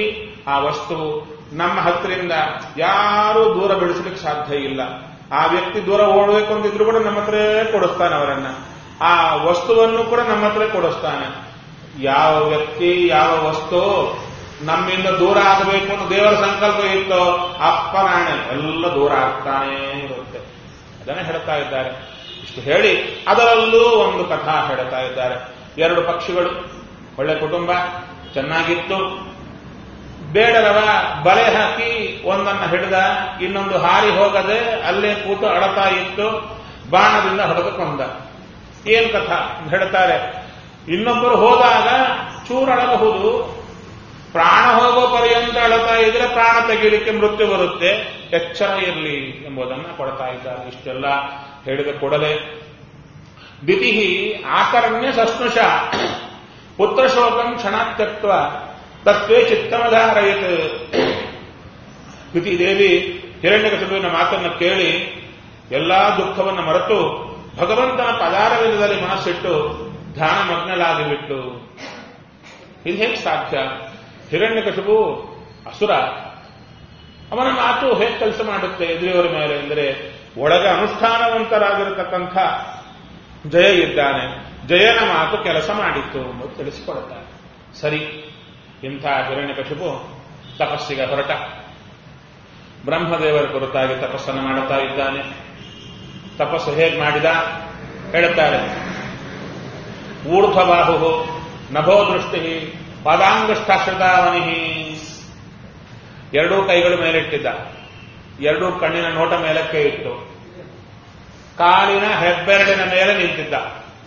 ಆ ವಸ್ತು ನಮ್ಮ ಹತ್ತಿರಿಂದ ಯಾರೂ ದೂರ ಬಿಡಿಸ್ಲಿಕ್ಕೆ ಸಾಧ್ಯ ಇಲ್ಲ ಆ ವ್ಯಕ್ತಿ ದೂರ ಓಡಬೇಕು ಅಂತಿದ್ರು ಕೂಡ ನಮ್ಮ ಹತ್ರ ಕೊಡಿಸ್ತಾನೆ ಅವರನ್ನ ಆ ವಸ್ತುವನ್ನು ಕೂಡ ನಮ್ಮ ಹತ್ರ ಕೊಡಿಸ್ತಾನೆ ಯಾವ ವ್ಯಕ್ತಿ ಯಾವ ವಸ್ತು ನಮ್ಮಿಂದ ದೂರ ಆಗಬೇಕು ಅಂತ ದೇವರ ಸಂಕಲ್ಪ ಇತ್ತೋ ಅಪ್ಪನಾಣೆ ಎಲ್ಲ ದೂರ ಆಗ್ತಾನೇ ಇರುತ್ತೆ ಅದನ್ನೇ ಹೇಳ್ತಾ ಇದ್ದಾರೆ ಇಷ್ಟು ಹೇಳಿ ಅದರಲ್ಲೂ ಒಂದು ಕಥಾ ಹೇಳ್ತಾ ಇದ್ದಾರೆ ಎರಡು ಪಕ್ಷಿಗಳು ಒಳ್ಳೆ ಕುಟುಂಬ ಚೆನ್ನಾಗಿತ್ತು ಬೇಡರವ ಬಲೆ ಹಾಕಿ ಒಂದನ್ನ ಹಿಡಿದ ಇನ್ನೊಂದು ಹಾರಿ ಹೋಗದೆ ಅಲ್ಲೇ ಕೂತು ಅಳತಾ ಇತ್ತು ಬಾಣದಿಂದ ಹೊಡೆದು ಕೊಂದ ಏನ್ ಕಥಾ ಅಂತ ಹೇಳ್ತಾರೆ ಇನ್ನೊಬ್ಬರು ಹೋದಾಗ ಚೂರಳಬಹುದು ಪ್ರಾಣ ಹೋಗೋ ಪರ್ಯಂತ ಅಳತಾ ಇದ್ರೆ ಪ್ರಾಣ ತೆಗೀಲಿಕ್ಕೆ ಮೃತ್ಯು ಬರುತ್ತೆ ಎಚ್ಚರ ಇರಲಿ ಎಂಬುದನ್ನ ಕೊಡ್ತಾ ಇದ್ದಾರೆ ಇಷ್ಟೆಲ್ಲ ಹೇಳಿದ ಕೂಡಲೇ ದಿತಿ ಆಕರ್ಣ್ಯ ಸಸ್ನುಷ ಪುತ್ರಶೋಕಂ ಕ್ಷಣಾತ್ಯಕ್ವ ತತ್ವೇ ಚಿತ್ತಮಧಾರಯತ್ ದಿತಿ ದೇವಿ ಹಿರಣ್ಯಕಶಿಪುವಿನ ಮಾತನ್ನು ಕೇಳಿ ಎಲ್ಲಾ ದುಃಖವನ್ನು ಮರೆತು ಭಗವಂತನ ಪದಾರವಿಂದದಲ್ಲಿ ಮನಸ್ಸಿಟ್ಟು ಧ್ಯಾನ ಮಗ್ನಲಾಗಿಬಿಟ್ಟು ಇದು ಹೇಗೆ ಸಾಧ್ಯ ಹಿರಣ್ಯಕಶಿಪು ಅಸುರ ಅವನ ಮಾತು ಹೇಗೆ ಕೆಲಸ ಮಾಡುತ್ತೆ ಎದುರಿಯವರ ಮೇಲೆ ಎಂದರೆ ಒಳಗೆ ಅನುಷ್ಠಾನವಂತರಾಗಿರತಕ್ಕಂಥ ಜಯ ಇದ್ದಾನೆ ಜಯನ ಮಾತು ಕೆಲಸ ಮಾಡಿತ್ತು ಎಂದು ತಿಳಿಸಿಕೊಡುತ್ತಾರೆ ಸರಿ ಇಂಥ ಹಿರಣ್ಯಕಶಿಪು ತಪಸ್ಸಿಗೆ ಹೊರಟ ಬ್ರಹ್ಮದೇವರ ಕುರಿತಾಗಿ ತಪಸ್ಸನ್ನು ಮಾಡುತ್ತಾ ಇದ್ದಾನೆ ತಪಸ್ಸು ಹೇಗೆ ಮಾಡಿದ ಹೇಳುತ್ತಾರೆ ಊರ್ಧ್ವಬಾಹು ನಭೋ ದೃಷ್ಟಿ ಪಾದಾಂಗಷ್ಟಾಶ್ರದಾವನಿ ಎರಡೂ ಕೈಗಳು ಮೇಲಿಟ್ಟಿದ್ದ ಎರಡೂ ಕಣ್ಣಿನ ನೋಟ ಮೇಲಕ್ಕೆ ಇತ್ತು ಕಾಲಿನ ಹೆಬ್ಬೆರಳಿನ ಮೇಲೆ ನಿಂತಿದ್ದ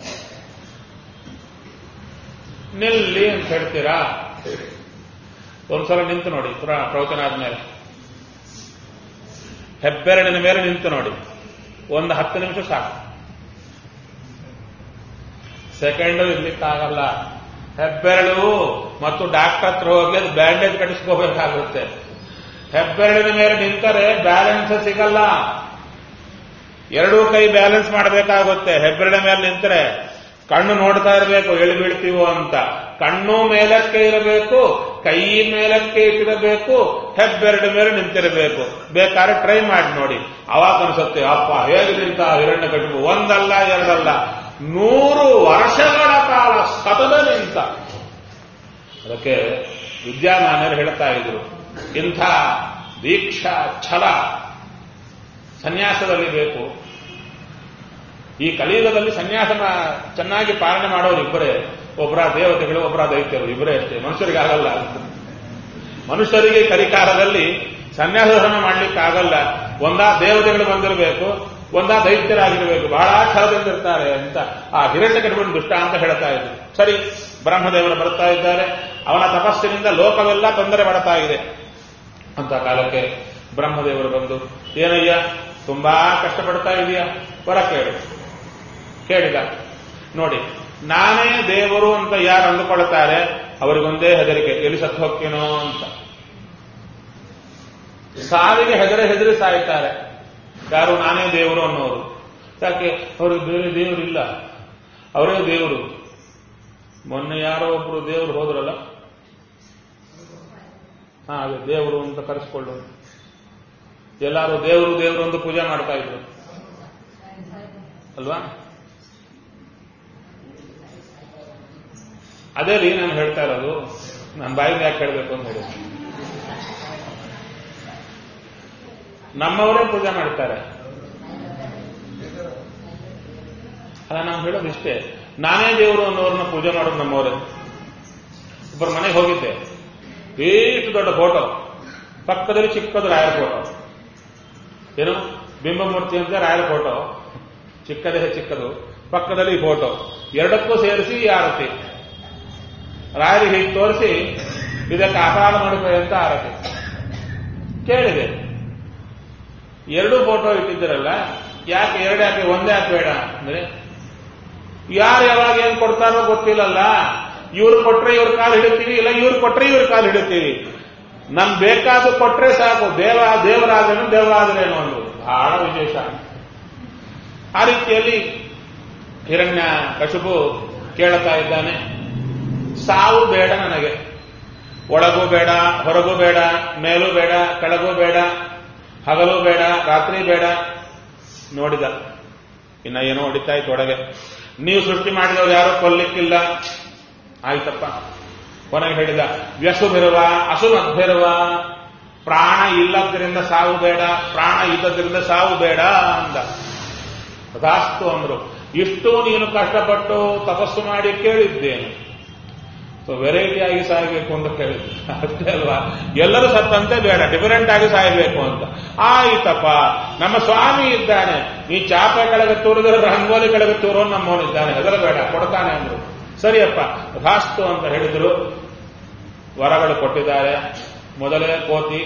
ನಿಲ್ಲಿ ಅಂತ ಹೇಳ್ತೀರಾ ಒಂದ್ಸಲ ನಿಂತು ನೋಡಿ ಪುರ ಪ್ರವಚನ ಆದ್ಮೇಲೆ ಹೆಬ್ಬೆರಳಿನ ಮೇಲೆ ನಿಂತು ನೋಡಿ ಒಂದು ಹತ್ತು ನಿಮಿಷ ಸಾಕು ಸೆಕೆಂಡ್ ಇರ್ಲಿಕ್ಕಾಗಲ್ಲ ಹೆಬ್ಬೆರಳು ಮತ್ತು ಡಾಕ್ಟರ್ ಹತ್ರ ಹೋಗಿ ಅದು ಬ್ಯಾಂಡೇಜ್ ಕಟ್ಟಿಸ್ಕೋಬೇಕಾಗುತ್ತೆ ಹೆಬ್ಬೆರಳಿನ ಮೇಲೆ ನಿಂತರೆ ಬ್ಯಾಲೆನ್ಸ್ ಸಿಗಲ್ಲ ಎರಡೂ ಕೈ ಬ್ಯಾಲೆನ್ಸ್ ಮಾಡಬೇಕಾಗುತ್ತೆ ಹೆಬ್ಬೆರಳಿನ ಮೇಲೆ ನಿಂತರೆ ಕಣ್ಣು ನೋಡ್ತಾ ಇರಬೇಕು ಎಳಿ ಬೀಳ್ತೀವೋ ಅಂತ ಕಣ್ಣು ಮೇಲಕ್ಕೆ ಇರಬೇಕು ಕೈ ಮೇಲಕ್ಕೆ ಇಟ್ಟಿರಬೇಕು ಹೆಬ್ಬೆರಡು ಮೇಲೆ ನಿಂತಿರಬೇಕು ಬೇಕಾದ್ರೆ ಟ್ರೈ ಮಾಡಿ ನೋಡಿ ಅವಾಗ ಅನ್ಸುತ್ತೆ ಅಪ್ಪ ಹೇಗೆ ನಿಂತ ಹಿರಣ್ಯ ಕಟ್ಟಿಬು ಒಂದಲ್ಲ ಎರಡಲ್ಲ ನೂರು ವರ್ಷಗಳ ಕಾಲ ಸತತ ನಿಂತ ಅದಕ್ಕೆ ವಿದ್ಯಾಮಾನ್ಯರು ಹೇಳ್ತಾ ಇದ್ರು ಇಂಥ ದೀಕ್ಷಾ ಛಲ ಸನ್ಯಾಸದಲ್ಲಿ ಬೇಕು ಈ ಕಲಿಯುಗದಲ್ಲಿ ಸನ್ಯಾಸ ಚೆನ್ನಾಗಿ ಪಾಲನೆ ಮಾಡೋರು ಇಬ್ಬರೇ ಒಬ್ಬರ ದೇವತೆಗಳು ಒಬ್ಬರ ದೈತ್ಯರು ಇಬ್ಬರೇ ಅಷ್ಟೇ ಮನುಷ್ಯರಿಗೆ ಆಗಲ್ಲ ಮನುಷ್ಯರಿಗೆ ಕಲಿಕಾಲದಲ್ಲಿ ಸನ್ಯಾಸ ಧರ್ಮ ಮಾಡ್ಲಿಕ್ಕೆ ಆಗಲ್ಲ ಒಂದಾ ದೇವತೆಗಳು ಬಂದಿರಬೇಕು ಒಂದಾ ದೈತ್ಯರಾಗಿರಬೇಕು ಬಹಳ ಛಲದಿಂದಿರ್ತಾರೆ ಅಂತ ಆ ಹಿರಣ್ಯ ಕಟ್ಕೊಂಡು ದುಷ್ಟ ಅಂತ ಹೇಳ್ತಾ ಇದ್ರು ಸರಿ ಬ್ರಹ್ಮದೇವರು ಬರ್ತಾ ಇದ್ದಾರೆ ಅವನ ತಪಸ್ಸಿನಿಂದ ಲೋಕವೆಲ್ಲ ತೊಂದರೆ ಪಡ್ತಾ ಇದೆ ಅಂತ ಕಾಲಕ್ಕೆ ಬ್ರಹ್ಮದೇವರು ಬಂದು ಏನಯ್ಯ ತುಂಬಾ ಕಷ್ಟಪಡ್ತಾ ಇದೆಯಾ ಹೊರ ಕೇಳು ಕೇಳಿದ ನೋಡಿ ನಾನೇ ದೇವರು ಅಂತ ಯಾರು ಅಂದುಕೊಳ್ತಾರೆ ಅವರಿಗೊಂದೇ ಹೆದರಿಕೆ ಎಲ್ಲಿ ಸತ್ತು ಹೋಗ್ತೀನೋ ಅಂತ ಸಾವಿಗೆ ಹೆದರಿ ಹೆದರಿ ಸಾಯ್ತಾರೆ ಯಾರು ನಾನೇ ದೇವರು ಅನ್ನೋರು ಯಾಕೆ ಅವ್ರಿಗೆ ಬೇರೆ ದೇವರು ಇಲ್ಲ ಅವರೇ ದೇವರು ಮೊನ್ನೆ ಯಾರೋ ಒಬ್ರು ದೇವರು ಹೋದ್ರಲ್ಲ ಹಾ ಅದೇ ದೇವರು ಅಂತ ಕರೆಸ್ಕೊಳ್ಳೋದು ಎಲ್ಲಾರು ದೇವರು ದೇವರು ಅಂತ ಪೂಜೆ ಮಾಡ್ತಾ ಇದ್ರು ಅಲ್ವಾ ಅದೇ ರೀ ನಾನು ಹೇಳ್ತಾ ಇರೋದು ನಾನು ಬಾಯಿಗೆ ಯಾಕೆ ಹೇಳಬೇಕು ಅಂತ ಹೇಳಿ ನಮ್ಮವರೇ ಪೂಜೆ ಮಾಡ್ತಾರೆ ಅಲ್ಲ ನಾವು ಹೇಳೋದು ಇಷ್ಟೇ ನಾನೇ ದೇವರು ಅನ್ನೋರನ್ನ ಪೂಜೆ ಮಾಡೋದು ನಮ್ಮವರೇ ಒಬ್ಬರ ಮನೆಗೆ ಹೋಗಿದ್ದೆ ಎಷ್ಟು ದೊಡ್ಡ ಫೋಟೋ ಪಕ್ಕದಲ್ಲಿ ಚಿಕ್ಕದು ರಾಯರ ಫೋಟೋ ಏನು ಬಿಂಬಮೂರ್ತಿ ಅಂತ ರಾಯರ ಫೋಟೋ ಚಿಕ್ಕದೇ ಚಿಕ್ಕದು ಪಕ್ಕದಲ್ಲಿ ಫೋಟೋ ಎರಡಕ್ಕೂ ಸೇರಿಸಿ ಈ ಆರತಿ ರಾಯರಿಗೆ ಹೀಗೆ ತೋರಿಸಿ ಇದಕ್ಕೆ ಅಪರಾಧ ಮಾಡುತ್ತೆ ಅಂತ ಆರತಿ ಕೇಳಿದೆ ಎರಡು ಫೋಟೋ ಇಟ್ಟಿದ್ದೀರಲ್ಲ ಯಾಕೆ ಎರಡು ಯಾಕೆ ಒಂದೇ ಯಾಕೆ ಬೇಡ ಅಂದ್ರೆ ಯಾರು ಯಾವಾಗ ಏನ್ ಕೊಡ್ತಾರೋ ಗೊತ್ತಿಲ್ಲಲ್ಲ ಇವ್ರು ಕೊಟ್ರೆ ಇವ್ರ ಕಾಲು ಹಿಡಿತೀವಿ ಇಲ್ಲ ಇವ್ರು ಕೊಟ್ರೆ ಇವ್ರ ಕಾಲು ಹಿಡಿತೀವಿ ನಮ್ ಬೇಕಾದ ಕೊಟ್ರೆ ಸಾಕು ದೇವ ದೇವರಾದನು ದೇವರಾದರೇನು ಒಂದು ಬಹಳ ವಿಶೇಷ ಆ ರೀತಿಯಲ್ಲಿ ಹಿರಣ್ಯ ಕಶುಬು ಕೇಳುತ್ತಾ ಇದ್ದಾನೆ ಸಾವು ಬೇಡ ನನಗೆ ಒಳಗೂ ಬೇಡ ಹೊರಗೂ ಬೇಡ ಮೇಲೂ ಬೇಡ ಕೆಳಗೂ ಬೇಡ ಹಗಲು ಬೇಡ ರಾತ್ರಿ ಬೇಡ ನೋಡಿದ ಇನ್ನ ಏನೋ ಹೊಡಿತಾ ಇತ್ತು ಒಳಗೆ ನೀವು ಸೃಷ್ಟಿ ಮಾಡಿದವರು ಯಾರು ಕೊಲ್ಲಿಕ್ಕಿಲ್ಲ ಆಯ್ತಪ್ಪ ಕೊನೆಗೆ ಹೇಳಿದ ವ್ಯಸುಭಿರುವ ಅಸುಮದ್ಭಿರುವ ಪ್ರಾಣ ಇಲ್ಲದ್ರಿಂದ ಸಾವು ಬೇಡ ಪ್ರಾಣ ಇಲ್ಲದ್ರಿಂದ ಸಾವು ಬೇಡ ಅಂದ ತಥಾಸ್ತು ಅಂದ್ರು ಇಷ್ಟು ನೀನು ಕಷ್ಟಪಟ್ಟು ತಪಸ್ಸು ಮಾಡಿ ಕೇಳಿದ್ದೇನೆ ಸೊ ವೆರೈಟಿ ಆಗಿ ಸಾಯಬೇಕು ಅಂತ ಕೇಳಿದ್ದೆ ಅಷ್ಟೇ ಅಲ್ವಾ ಎಲ್ಲರೂ ಸತ್ತಂತೆ ಬೇಡ ಡಿಫರೆಂಟ್ ಆಗಿ ಸಾಯಬೇಕು ಅಂತ ಆಯ್ತಪ್ಪ ನಮ್ಮ ಸ್ವಾಮಿ ಇದ್ದಾನೆ ನೀ ಚಾಪೆ ಕೆಳಗೆ ತೂರಿದ್ರೆ ರಂಗೋಲಿ ಕೆಳಗೆ ತೂರೋ ನಮ್ಮವನಿದ್ದಾನೆ ಹೆದರಬೇಡ ಕೊಡ್ತಾನೆ ಅಂದ್ರು ಸರಿಯಪ್ಪ ತಥಾಸ್ತು ಅಂತ ಹೇಳಿದ್ರು ವರಗಳು ಕೊಟ್ಟಿದ್ದಾರೆ ಮೊದಲೇ ಕೋತಿ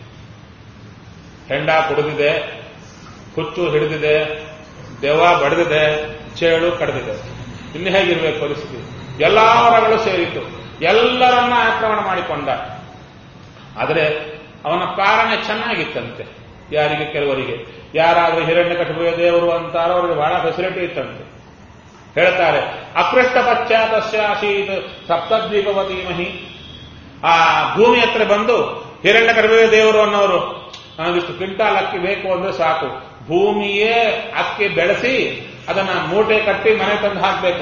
ಹೆಂಡ ಕುಡಿದಿದೆ ಹುಚ್ಚು ಹಿಡಿದಿದೆ ದೆವ್ವ ಬಡಿದಿದೆ ಚೇಳು ಕಡಿದಿದೆ ಇನ್ನು ಹೇಗಿರ್ಬೇಕು ಪರಿಸ್ಥಿತಿ ಎಲ್ಲಾ ವರಗಳು ಸೇರಿತು ಎಲ್ಲರನ್ನ ಆಕ್ರಮಣ ಮಾಡಿಕೊಂಡ ಆದರೆ ಅವನ ಪಾಲನೆ ಚೆನ್ನಾಗಿತ್ತಂತೆ ಯಾರಿಗೆ ಕೆಲವರಿಗೆ ಯಾರಾದರೂ ಹಿರಣ್ಯ ಕಟುಬುಯ ದೇವರು ಅಂತಾರೋ ಅವರಿಗೆ ಬಹಳ ಫೆಸಿಲಿಟಿ ಇತ್ತಂತೆ ಹೇಳ್ತಾರೆ ಅಕೃಷ್ಟ ಪಶ್ಚಾತಸ್ಯ ಆಸೀತ್ ಸಪ್ತದ್ವೀಪವತಿ ಮಹಿ ಆ ಭೂಮಿ ಹತ್ರ ಬಂದು ಹಿರಣ್ಯ ಕಟುಬುಯ ದೇವರು ಅನ್ನೋರು ನನಗಿಷ್ಟು ಕ್ವಿಂಟಾಲ್ ಅಕ್ಕಿ ಬೇಕು ಅಂದ್ರೆ ಸಾಕು ಭೂಮಿಯೇ ಅಕ್ಕಿ ಬೆಳೆಸಿ ಅದನ್ನ ಮೂಟೆ ಕಟ್ಟಿ ಮನೆ ತಂದು ಹಾಕಬೇಕು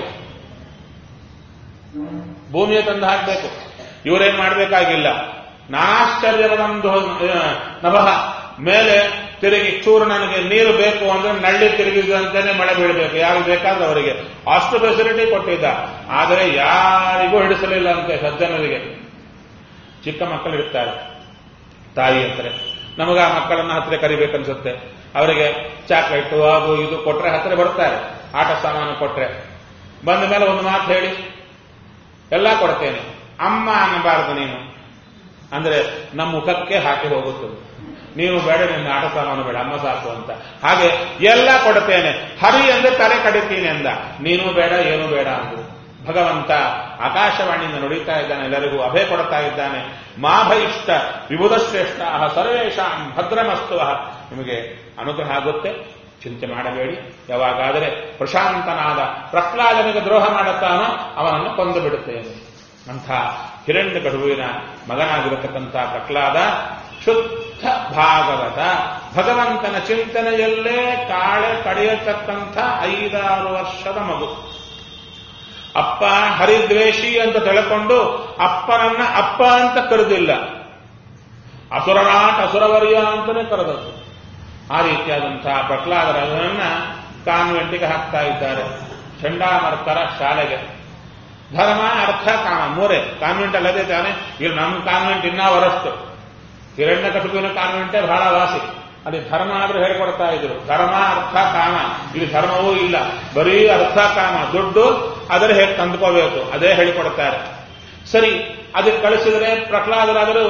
ಭೂಮಿಯ ತಂದು ಹಾಕಬೇಕು ಇವರೇನ್ ಮಾಡಬೇಕಾಗಿಲ್ಲ ನಾನಾಶ್ಚರ್ಯವೊಂದು ನಭಃ ಮೇಲೆ ತಿರುಗಿ ಚೂರು ನನಗೆ ನೀರು ಬೇಕು ಅಂದ್ರೆ ನಳ್ಳಿ ತಿರುಗಿದಂತೆಯೇ ಮಳೆ ಬೀಳಬೇಕು ಯಾರು ಬೇಕಾದ್ರೆ ಅವರಿಗೆ ಅಷ್ಟು ಫೆಸಿಲಿಟಿ ಕೊಟ್ಟಿದ್ದ ಆದರೆ ಯಾರಿಗೂ ಹಿಡಿಸಲಿಲ್ಲ ಅಂತೆ ಸಜ್ಜನರಿಗೆ ಚಿಕ್ಕ ಮಕ್ಕಳು ಇರ್ತಾರೆ ತಾಯಿ ಅಂತಾರೆ ನಮಗ ಆ ಮಕ್ಕಳನ್ನ ಹತ್ತಿರ ಕರಿಬೇಕನ್ಸುತ್ತೆ ಅವರಿಗೆ ಚಾಕ್ಲೇಟು ಅದು ಇದು ಕೊಟ್ರೆ ಹತ್ತಿರ ಬರ್ತಾರೆ ಆಟ ಸಾಮಾನು ಕೊಟ್ರೆ ಬಂದ ಮೇಲೆ ಒಂದು ಮಾತು ಹೇಳಿ ಎಲ್ಲ ಕೊಡ್ತೇನೆ ಅಮ್ಮ ಅನ್ನಬಾರದು ನೀನು ಅಂದ್ರೆ ನಮ್ಮ ಮುಖಕ್ಕೆ ಹಾಕಿ ಹೋಗುತ್ತದೆ ನೀನು ಬೇಡ ನಿನ್ನ ಆಟ ಸಾಮಾನು ಬೇಡ ಅಮ್ಮ ಸಾಕು ಅಂತ ಹಾಗೆ ಎಲ್ಲ ಕೊಡ್ತೇನೆ ಹರಿ ಅಂದ್ರೆ ತಲೆ ಕಡಿತೀನಿ ಅಂದ ನೀನು ಬೇಡ ಏನು ಬೇಡ ಅಂದ್ರು ಭಗವಂತ ಆಕಾಶವಾಣಿಯಿಂದ ನುಡಿತಾ ಇದ್ದಾನೆ ಎಲ್ಲರಿಗೂ ಅಭಯ ಕೊಡ್ತಾ ಇದ್ದಾನೆ ಮಾಭಯಿಷ್ಟ ವಿಭುಧ ಶ್ರೇಷ್ಠ ಸರ್ವೇಶಾಂ ಭದ್ರಮಸ್ತು ನಿಮಗೆ ಅನುಗ್ರಹ ಆಗುತ್ತೆ ಚಿಂತೆ ಮಾಡಬೇಡಿ ಯಾವಾಗಾದರೆ ಪ್ರಶಾಂತನಾದ ಪ್ರಹ್ಲಾದನಿಗೆ ದ್ರೋಹ ಮಾಡುತ್ತಾನೋ ಅವನನ್ನು ಕೊಂದು ಬಿಡುತ್ತೇನೆ ಅಂಥ ಹಿರಣ್ಯ ಕಡುವಿನ ಮಗನಾಗಿರತಕ್ಕಂಥ ಪ್ರಹ್ಲಾದ ಶುದ್ಧ ಭಾಗವತ ಭಗವಂತನ ಚಿಂತನೆಯಲ್ಲೇ ಕಾಳೆ ಕಡೆಯತಕ್ಕಂಥ ಐದಾರು ವರ್ಷದ ಮಗು ಅಪ್ಪ ಹರಿದ್ವೇಷಿ ಅಂತ ತಿಳ್ಕೊಂಡು ಅಪ್ಪನನ್ನ ಅಪ್ಪ ಅಂತ ಕರೆದಿಲ್ಲ ಅಸುರನಾಟ ಅಸುರವರ್ಯ ಅಂತಾನೆ ಕರೆದದ್ದು ಆ ರೀತಿಯಾದಂತಹ ಪ್ರಹ್ಲಾದರನ್ನ ಕಾನ್ವೆಂಟಿಗೆ ಹಾಕ್ತಾ ಇದ್ದಾರೆ ಚಂಡಾಮರ್ತರ ಶಾಲೆಗೆ ಧರ್ಮ ಅರ್ಥ ಕಾಮ ಮೂರೇ ಕಾನ್ವೆಂಟ್ ಅಲ್ಲದೆ ತಾನೆ ಇಲ್ಲಿ ನಮ್ಮ ಕಾನ್ವೆಂಟ್ ಇನ್ನೂ ವರಷ್ಟು ಹಿರಣ್ಯ ಕಟುಕಿನ ಕಾನ್ವೆಂಟೇ ಬಹಳ ವಾಸಿ ಅಲ್ಲಿ ಧರ್ಮ ಆದ್ರೂ ಹೇಳ್ಕೊಡ್ತಾ ಇದ್ರು ಧರ್ಮ ಅರ್ಥ ಕಾಮ ಇಲ್ಲಿ ಧರ್ಮವೂ ಇಲ್ಲ ಬರೀ ಅರ್ಥ ಕಾಮ ದುಡ್ಡು ಅದರ ಹೇಗೆ ತಂದುಕೋಬೇಕು ಅದೇ ಹೇಳಿಕೊಡ್ತಾರೆ ಸರಿ ಅದಕ್ಕೆ ಕಳಿಸಿದ್ರೆ ಪ್ರಹ್ಲಾದರಾದರೂ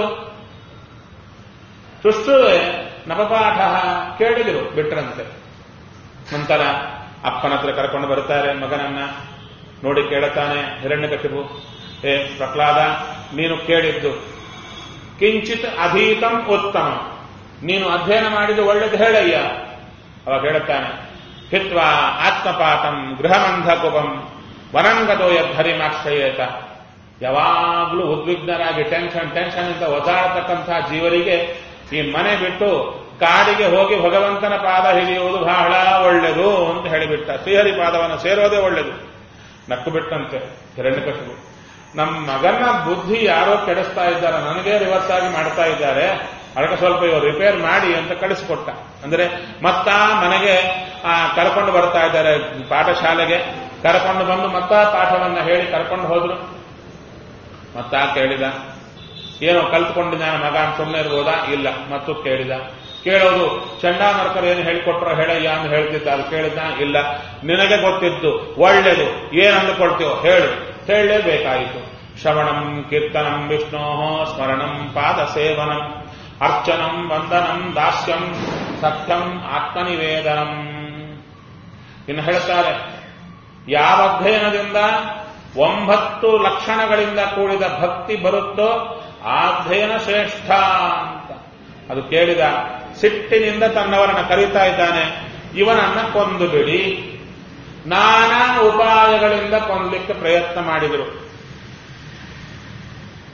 ಸುಷ್ಟುವೆ ನವಪಾಠ ಕೇಳಿದರು ಬಿಟ್ರಂತೆ ನಂತರ ಅಪ್ಪನ ಹತ್ರ ಕರ್ಕೊಂಡು ಬರ್ತಾರೆ ಮಗನನ್ನ ನೋಡಿ ಕೇಳುತ್ತಾನೆ ಹಿರಣ್ಯಕಶಿಪು ಏ ಪ್ರಹ್ಲಾದ ನೀನು ಕೇಳಿದ್ದು ಕಿಂಚಿತ್ ಅಧೀತಂ ಉತ್ತಮ ನೀನು ಅಧ್ಯಯನ ಮಾಡಿದ್ದು ಒಳ್ಳೇದು ಹೇಳಯ್ಯ ಅವಾಗ ಹೇಳುತ್ತಾನೆ ಹಿತ್ವಾ ಆತ್ಮಪಾತಂ ಗೃಹಮಂಧಕುಪಂ ವನಂಗದೋ ಯದ್ಧರಿಮಾಶ್ರಯೇತ ಯಾವಾಗಲೂ ಉದ್ವಿಗ್ನರಾಗಿ ಟೆನ್ಷನ್ ಟೆನ್ಷನ್ ಅಂತ ಒದ್ದಾಡತಕ್ಕಂತಹ ಜೀವರಿಗೆ ಈ ಮನೆ ಬಿಟ್ಟು ಕಾಡಿಗೆ ಹೋಗಿ ಭಗವಂತನ ಪಾದ ಹಿಡಿಯುವುದು ಬಹಳ ಒಳ್ಳೆಯದು ಅಂತ ಹೇಳಿಬಿಟ್ಟ ಶ್ರೀಹರಿ ಪಾದವನ್ನು ಸೇರೋದೇ ಒಳ್ಳೆಯದು ನಕ್ಕು ಬಿಟ್ಟಂತೆ ಹಿರಣ್ಯಕಶಿಪು ನಮ್ಮ ಮಗನ ಬುದ್ಧಿ ಯಾರೋ ಕೆಡಿಸ್ತಾ ಇದ್ದಾರೆ ನನಗೆ ರಿವರ್ಸ್ ಆಗಿ ಮಾಡ್ತಾ ಇದ್ದಾರೆ ಅದಕ್ಕೆ ಸ್ವಲ್ಪ ಇವರು ರಿಪೇರ್ ಮಾಡಿ ಅಂತ ಕಳಿಸಿಕೊಟ್ಟ ಅಂದ್ರೆ ಮತ್ತ ಮನೆಗೆ ಕರ್ಕೊಂಡು ಬರ್ತಾ ಇದ್ದಾರೆ ಪಾಠಶಾಲೆಗೆ ಕರ್ಕೊಂಡು ಬಂದು ಮತ್ತ ಪಾಠವನ್ನ ಹೇಳಿ ಕರ್ಕೊಂಡು ಹೋದ್ರು ಮತ್ತ ಕೇಳಿದ ಏನೋ ಕಲ್ತ್ಕೊಂಡಿದ್ದಾನೆ ಮಗ ಸುಮ್ಮನೆ ಇರ್ಬೋದಾ ಇಲ್ಲ ಮತ್ತು ಕೇಳಿದ ಕೇಳೋದು ಚಂಡಾಮರ್ಕರು ಏನು ಹೇಳಿಕೊಟ್ರೋ ಹೇಳಯ್ಯ ಅಂತ ಹೇಳ್ತಿದ್ದ ಅಲ್ಲಿ ಕೇಳಿದ ಇಲ್ಲ ನಿನಗೆ ಗೊತ್ತಿದ್ದು ಒಳ್ಳೇದು ಏನ್ ಅಂದುಕೊಳ್ತೀವೋ ಹೇಳು ಹೇಳಲೇಬೇಕಾಯಿತು ಶ್ರವಣಂ ಕೀರ್ತನಂ ವಿಷ್ಣೋ ಸ್ಮರಣಂ ಪಾದ ಸೇವನಂ ಅರ್ಚನಂ ವಂದನಂ ದಾಸ್ಯಂ ಸತ್ಯಂ ಆತ್ಮನಿವೇದನಂ ಇನ್ನು ಹೇಳ್ತಾರೆ ಯಾವ ಅಧ್ಯಯನದಿಂದ ಒಂಬತ್ತು ಲಕ್ಷಣಗಳಿಂದ ಕೂಡಿದ ಭಕ್ತಿ ಬರುತ್ತೋ ಆ ಅಧ್ಯಯನ ಶ್ರೇಷ್ಠ ಅಂತ ಅದು ಕೇಳಿದ ಸಿಟ್ಟಿನಿಂದ ತನ್ನವರನ್ನ ಕರೀತಾ ಇದ್ದಾನೆ ಇವನನ್ನ ಕೊಂದು ಬಿಡಿ ನಾನಾ ಉಪಾಯಗಳಿಂದ ಕೊಂದಲಿಕ್ಕೆ ಪ್ರಯತ್ನ ಮಾಡಿದರು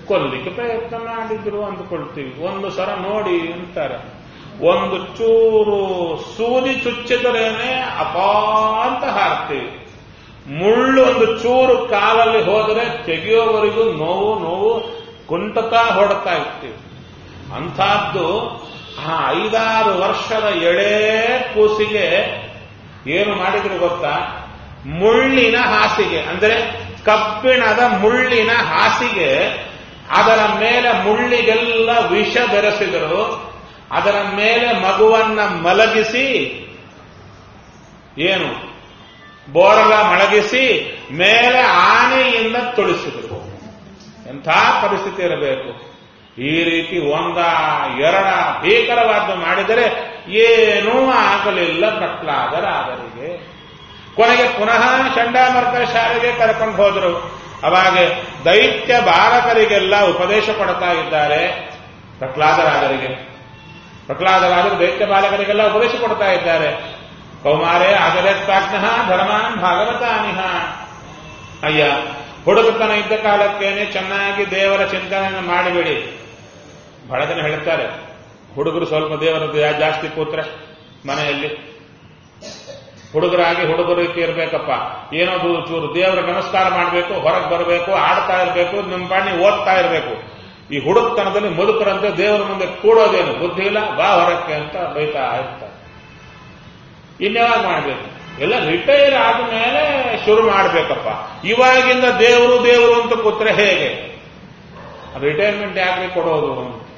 ಕೊಲ್ಲಿಕ್ಕೆ ಪ್ರಯತ್ನ ಮಾಡಿದ್ರು ಅಂದ್ಕೊಳ್ತೀವಿ ಒಂದು ಸಲ ನೋಡಿ ಅಂತಾರೆ ಒಂದು ಚೂರು ಸೂದಿ ಚುಚ್ಚಿದ್ರೇನೆ ಅಪಾ ಅಂತ ಹಾಕ್ತೀವಿ ಮುಳ್ಳು ಒಂದು ಚೂರು ಕಾಲಲ್ಲಿ ಹೋದರೆ ತೆಗೆಯೋವರೆಗೂ ನೋವು ನೋವು ಕುಂಟತಾ ಹೊಡ್ತಾ ಇರ್ತೀವಿ ಅಂಥದ್ದು ಆ ಐದಾರು ವರ್ಷದ ಎಳೆ ಕೂಸಿಗೆ ಏನು ಮಾಡಿದ್ರು ಗೊತ್ತಾ ಮುಳ್ಳಿನ ಹಾಸಿಗೆ ಅಂದ್ರೆ ಕಬ್ಬಿಣದ ಮುಳ್ಳಿನ ಹಾಸಿಗೆ ಅದರ ಮೇಲೆ ಮುಳ್ಳಿಗೆಲ್ಲ ವಿಷ ಬೆರೆಸಿದರು ಅದರ ಮೇಲೆ ಮಗುವನ್ನ ಮಲಗಿಸಿ ಏನು ಬೋರಲ ಮಳಗಿಸಿ ಮೇಲೆ ಆನೆಯಿಂದ ತುಳಿಸಿದರು ಎಂಥ ಪರಿಸ್ಥಿತಿ ಇರಬೇಕು ಈ ರೀತಿ ಒಂದ ಎರಡ ಭೀಕರವಾದ ಮಾಡಿದರೆ ಏನೂ ಆಗಲಿಲ್ಲ ಪ್ರಹ್ಲಾದರಾದರಿಗೆ ಕೊನೆಗೆ ಪುನಃ ಚಂಡಾಮರ್ಕ ಶಾಲೆಗೆ ಕರ್ಕೊಂಡು ಹೋದರು ಅವಾಗ ದೈತ್ಯ ಬಾಲಕರಿಗೆಲ್ಲ ಉಪದೇಶ ಕೊಡ್ತಾ ಇದ್ದಾರೆ ಪ್ರಹ್ಲಾದರಾದರಿಗೆ ಪ್ರಹ್ಲಾದರಾದರು ದೈತ್ಯ ಬಾಲಕರಿಗೆಲ್ಲ ಉಪದೇಶ ಕೊಡ್ತಾ ಇದ್ದಾರೆ ಕೌಮಾರೇ ಆಗಲೆತ್ತಾಜ್ಞ ಧರ್ಮಾನ್ ಭಾಗವತಾನಿಹ ಅಯ್ಯ ಹುಡುಗತನ ಇದ್ದ ಕಾಲಕ್ಕೇನೆ ಚೆನ್ನಾಗಿ ದೇವರ ಚಿಂತನೆಯನ್ನು ಮಾಡಿಬಿಡಿ ಬಹಳ ಜನ ಹೇಳ್ತಾರೆ ಹುಡುಗರು ಸ್ವಲ್ಪ ದೇವರದ್ದು ಜಾಸ್ತಿ ಕೂತ್ರೆ ಮನೆಯಲ್ಲಿ ಹುಡುಗರಾಗಿ ಹುಡುಗರು ರೀತಿ ಇರಬೇಕಪ್ಪ ಏನೋ ಚೂರು ದೇವರ ನಮಸ್ಕಾರ ಮಾಡಬೇಕು ಹೊರಗೆ ಬರಬೇಕು ಆಡ್ತಾ ಇರಬೇಕು ನಿಮ್ಮ ಪಾಣಿ ಓದ್ತಾ ಇರಬೇಕು ಈ ಹುಡುಗತನದಲ್ಲಿ ಮುದುಕರಂತೆ ದೇವರ ಮುಂದೆ ಕೂಡೋದೇನು ಬುದ್ಧಿ ಇಲ್ಲ ಬಾ ಹೊರಕ್ಕೆ ಅಂತ ಬೈತಾ ಇರ್ತಾರೆ ಇನ್ಯಾವಾಗ ಮಾಡಬೇಕು ಎಲ್ಲ ರಿಟೈರ್ ಆದ್ಮೇಲೆ ಶುರು ಮಾಡಬೇಕಪ್ಪ ಇವಾಗಿಂದ ದೇವರು ದೇವರು ಅಂತ ಕೂತ್ರೆ ಹೇಗೆ ರಿಟೈರ್ಮೆಂಟ್ ಯಾಕೆ ಕೊಡೋದು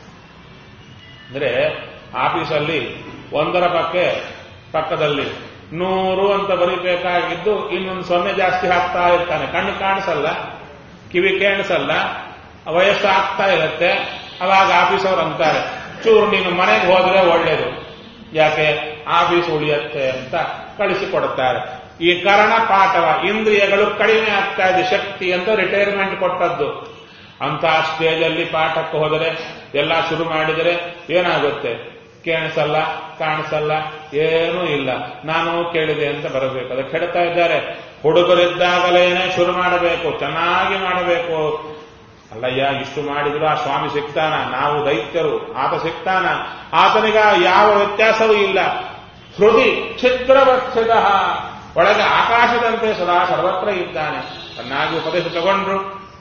ಅಂದ್ರೆ ಆಫೀಸಲ್ಲಿ ಒಂದರ ಪಕ್ಕೆ ಪಕ್ಕದಲ್ಲಿ ನೂರು ಅಂತ ಬರೀಬೇಕಾಗಿದ್ದು ಇನ್ನೊಂದು ಸೊನ್ನೆ ಜಾಸ್ತಿ ಹಾಕ್ತಾ ಇರ್ತಾನೆ ಕಣ್ಣು ಕಾಣಿಸಲ್ಲ ಕಿವಿ ಕೇಳಿಸಲ್ಲ ವಯಸ್ಸು ಆಗ್ತಾ ಇರುತ್ತೆ ಅವಾಗ ಆಫೀಸವ್ರು ಅಂತಾರೆ ಚೂರು ನೀನು ಮನೆಗೆ ಹೋದ್ರೆ ಒಳ್ಳೇದು ಯಾಕೆ ಆಫೀಸ್ ಉಳಿಯತ್ತೆ ಅಂತ ಕಳಿಸಿಕೊಡುತ್ತಾರೆ ಈ ಕರ್ಣ ಪಾಠವ ಇಂದ್ರಿಯಗಳು ಕಡಿಮೆ ಆಗ್ತಾ ಇದೆ ಶಕ್ತಿ ಅಂತ ರಿಟೈರ್ಮೆಂಟ್ ಕೊಟ್ಟದ್ದು ಅಂತ ಸ್ಟೇಜಲ್ಲಿ ಪಾಠಕ್ಕೆ ಹೋದರೆ ಎಲ್ಲ ಶುರು ಮಾಡಿದರೆ ಏನಾಗುತ್ತೆ ಕೇಳಿಸಲ್ಲ ಕಾಣಿಸಲ್ಲ ಏನೂ ಇಲ್ಲ ನಾನು ಕೇಳಿದೆ ಅಂತ ಬರಬೇಕು ಅದಕ್ಕೆ ಹೇಳ್ತಾ ಇದ್ದಾರೆ ಹುಡುಗರಿದ್ದಾಗಲೇನೆ ಶುರು ಮಾಡಬೇಕು ಚೆನ್ನಾಗಿ ಮಾಡಬೇಕು ಅಲ್ಲಯ್ಯ ಇಷ್ಟು ಮಾಡಿದ್ರು ಆ ಸ್ವಾಮಿ ಸಿಗ್ತಾನ ನಾವು ದೈತ್ಯರು ಆತ ಸಿಗ್ತಾನ ಆತನಿಗ ಯಾವ ವ್ಯತ್ಯಾಸವೂ ಇಲ್ಲ ಹೃದಯ ಛಿದ್ರವತ್ಸದ ಒಳಗೆ ಆಕಾಶದಂತೆ ಸದಾ ಸರ್ವತ್ರ ಇದ್ದಾನೆ ಚೆನ್ನಾಗಿ ಉಪದೇಶ ತಗೊಂಡ್ರು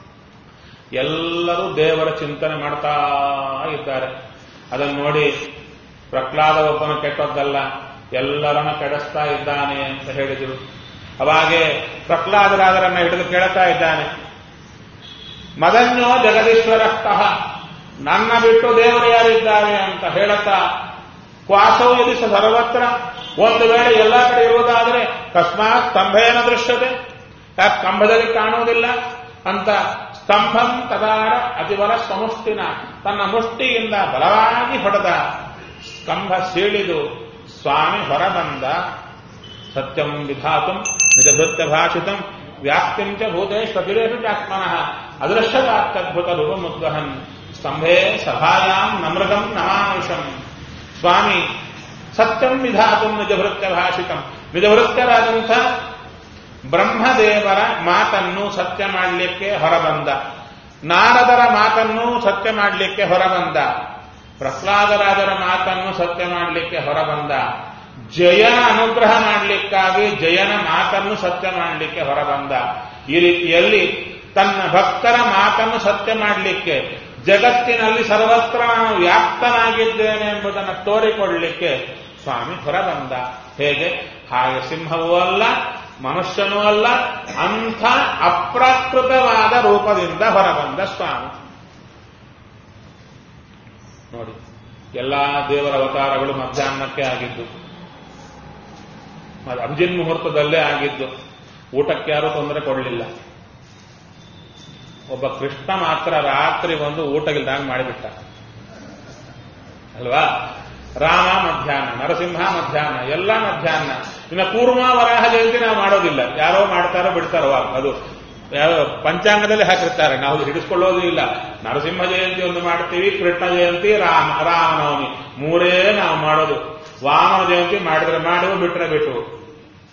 ಎಲ್ಲರೂ ದೇವರ ಚಿಂತನೆ ಮಾಡ್ತಾ ಇದ್ದಾರೆ ಅದನ್ನು ನೋಡಿ ಪ್ರಹ್ಲಾದ ಒಬ್ಬನ ಕೆಟ್ಟದ್ದಲ್ಲ ಎಲ್ಲರನ್ನ ಕೆಡಿಸ್ತಾ ಇದ್ದಾನೆ ಅಂತ ಹೇಳಿದರು ಅವಾಗೆ ಪ್ರಹ್ಲಾದರಾದರನ್ನ ಹಿಡಿದು ಕೇಳ್ತಾ ಇದ್ದಾನೆ ಮದನ್ಯೋ ಜಗದೀಶ್ವರಸ್ತಃ ನನ್ನ ಬಿಟ್ಟು ದೇವರು ಯಾರಿದ್ದಾರೆ ಅಂತ ಹೇಳುತ್ತಾ ಕ್ವಾಸವು ಯದಿ ಸರ್ವತ್ರ ಒಂದು ವೇಳೆ ಎಲ್ಲ ಕಡೆ ಇರುವುದಾದರೆ ಕಸ್ಮಾತ್ ಸ್ತಂಭೇನ ದೃಶ್ಯತೆ ಯಾಕೆ ಕಂಬದಲ್ಲಿ ಕಾಣುವುದಿಲ್ಲ ಅಂತ ಸ್ತಂಭಂ ತದಾರ ಅತಿಬಲ ಸಮುಷ್ಟಿನ ತನ್ನ ಮುಷ್ಟಿಯಿಂದ ಬಲವಾಗಿ ಹೊಡೆದ ಸ್ತಂಭ ಸೀಳಿದು ಸ್ವಾಮಿ ಹೊರಬಂದ ಸತ್ಯಂ ವಿಧಾತು ನಿಜಭೃತ್ಯ ಭಾಷಿತಂ ವ್ಯಾಪ್ತಿಂಚ ಭೂತೇಶ್ವತಿರೇಷು ಚಾತ್ಮನಃ ಅದೃಶ್ಯವಾತ್ಯದ್ಭುತ ರೂಪಮುದ್ವಹನ್ ಸ್ತಂಭೆ ಸಭಾಯಾಂ ನಮೃಗಂ ನಮಾನುಷಂ ಸ್ವಾಮಿ ಸತ್ಯಂ ವಿಧಾತು ನಿಜಭೃತ್ಯ ಭಾಷಿತಂ ನಿಜಭೃತ್ಯರಾದಂಥ ಬ್ರಹ್ಮದೇವರ ಮಾತನ್ನು ಸತ್ಯ ಮಾಡಲಿಕ್ಕೆ ಹೊರಬಂದ ನಾರದರ ಮಾತನ್ನು ಸತ್ಯ ಮಾಡಲಿಕ್ಕೆ ಹೊರಬಂದ ಪ್ರಹ್ಲಾದರಾಜರ ಮಾತನ್ನು ಸತ್ಯ ಮಾಡಲಿಕ್ಕೆ ಹೊರಬಂದ ಜಯನ ಅನುಗ್ರಹ ಮಾಡಲಿಕ್ಕಾಗಿ ಜಯನ ಮಾತನ್ನು ಸತ್ಯ ಮಾಡಲಿಕ್ಕೆ ಹೊರಬಂದ ಈ ರೀತಿಯಲ್ಲಿ ತನ್ನ ಭಕ್ತರ ಮಾತನ್ನು ಸತ್ಯ ಮಾಡಲಿಕ್ಕೆ ಜಗತ್ತಿನಲ್ಲಿ ಸರ್ವತ್ರ ನಾನು ವ್ಯಾಪ್ತನಾಗಿದ್ದೇನೆ ಎಂಬುದನ್ನು ತೋರಿಕೊಳ್ಳಲಿಕ್ಕೆ ಸ್ವಾಮಿ ಹೊರಬಂದ ಹೇಗೆ ಹಾಗೆ ಸಿಂಹವೂ ಅಲ್ಲ ಮನುಷ್ಯನೂ ಅಲ್ಲ ಅಂಥ ಅಪ್ರಾಕೃತವಾದ ರೂಪದಿಂದ ಹೊರಬಂದ ಸ್ವಾಮಿ ನೋಡಿ ಎಲ್ಲಾ ದೇವರ ಅವತಾರಗಳು ಮಧ್ಯಾಹ್ನಕ್ಕೆ ಆಗಿದ್ದು ಅಭಿಜಿನ್ ಮುಹೂರ್ತದಲ್ಲೇ ಆಗಿದ್ದು ಊಟಕ್ಕೆ ಯಾರೂ ತೊಂದರೆ ಕೊಡಲಿಲ್ಲ ಒಬ್ಬ ಕೃಷ್ಣ ಮಾತ್ರ ರಾತ್ರಿ ಒಂದು ಊಟಗಿಲ್ದಾಗ ಮಾಡಿಬಿಟ್ಟ ಅಲ್ವಾ ರಾಮ ಮಧ್ಯಾಹ್ನ ನರಸಿಂಹ ಮಧ್ಯಾಹ್ನ ಎಲ್ಲ ಮಧ್ಯಾಹ್ನ ಇನ್ನು ಕೂರ್ಮ ವರಾಹ ಜಯಂತಿ ನಾವು ಮಾಡೋದಿಲ್ಲ ಯಾರೋ ಮಾಡ್ತಾರೋ ಬಿಡ್ತಾರೋ ಅದು ಯಾವ ಪಂಚಾಂಗದಲ್ಲಿ ಹಾಕಿರ್ತಾರೆ ನಾವು ಹಿಡಿಸ್ಕೊಳ್ಳೋದು ಇಲ್ಲ ನರಸಿಂಹ ಜಯಂತಿ ಒಂದು ಮಾಡ್ತೀವಿ ಕೃಷ್ಣ ಜಯಂತಿ ರಾಮ ರಾಮನವಮಿ ಮೂರೇ ನಾವು ಮಾಡೋದು ವಾಮನ ಜಯಂತಿ ಮಾಡಿದ್ರೆ ಮಾಡುವ ಬಿಟ್ರೆ ಬಿಟ್ಟು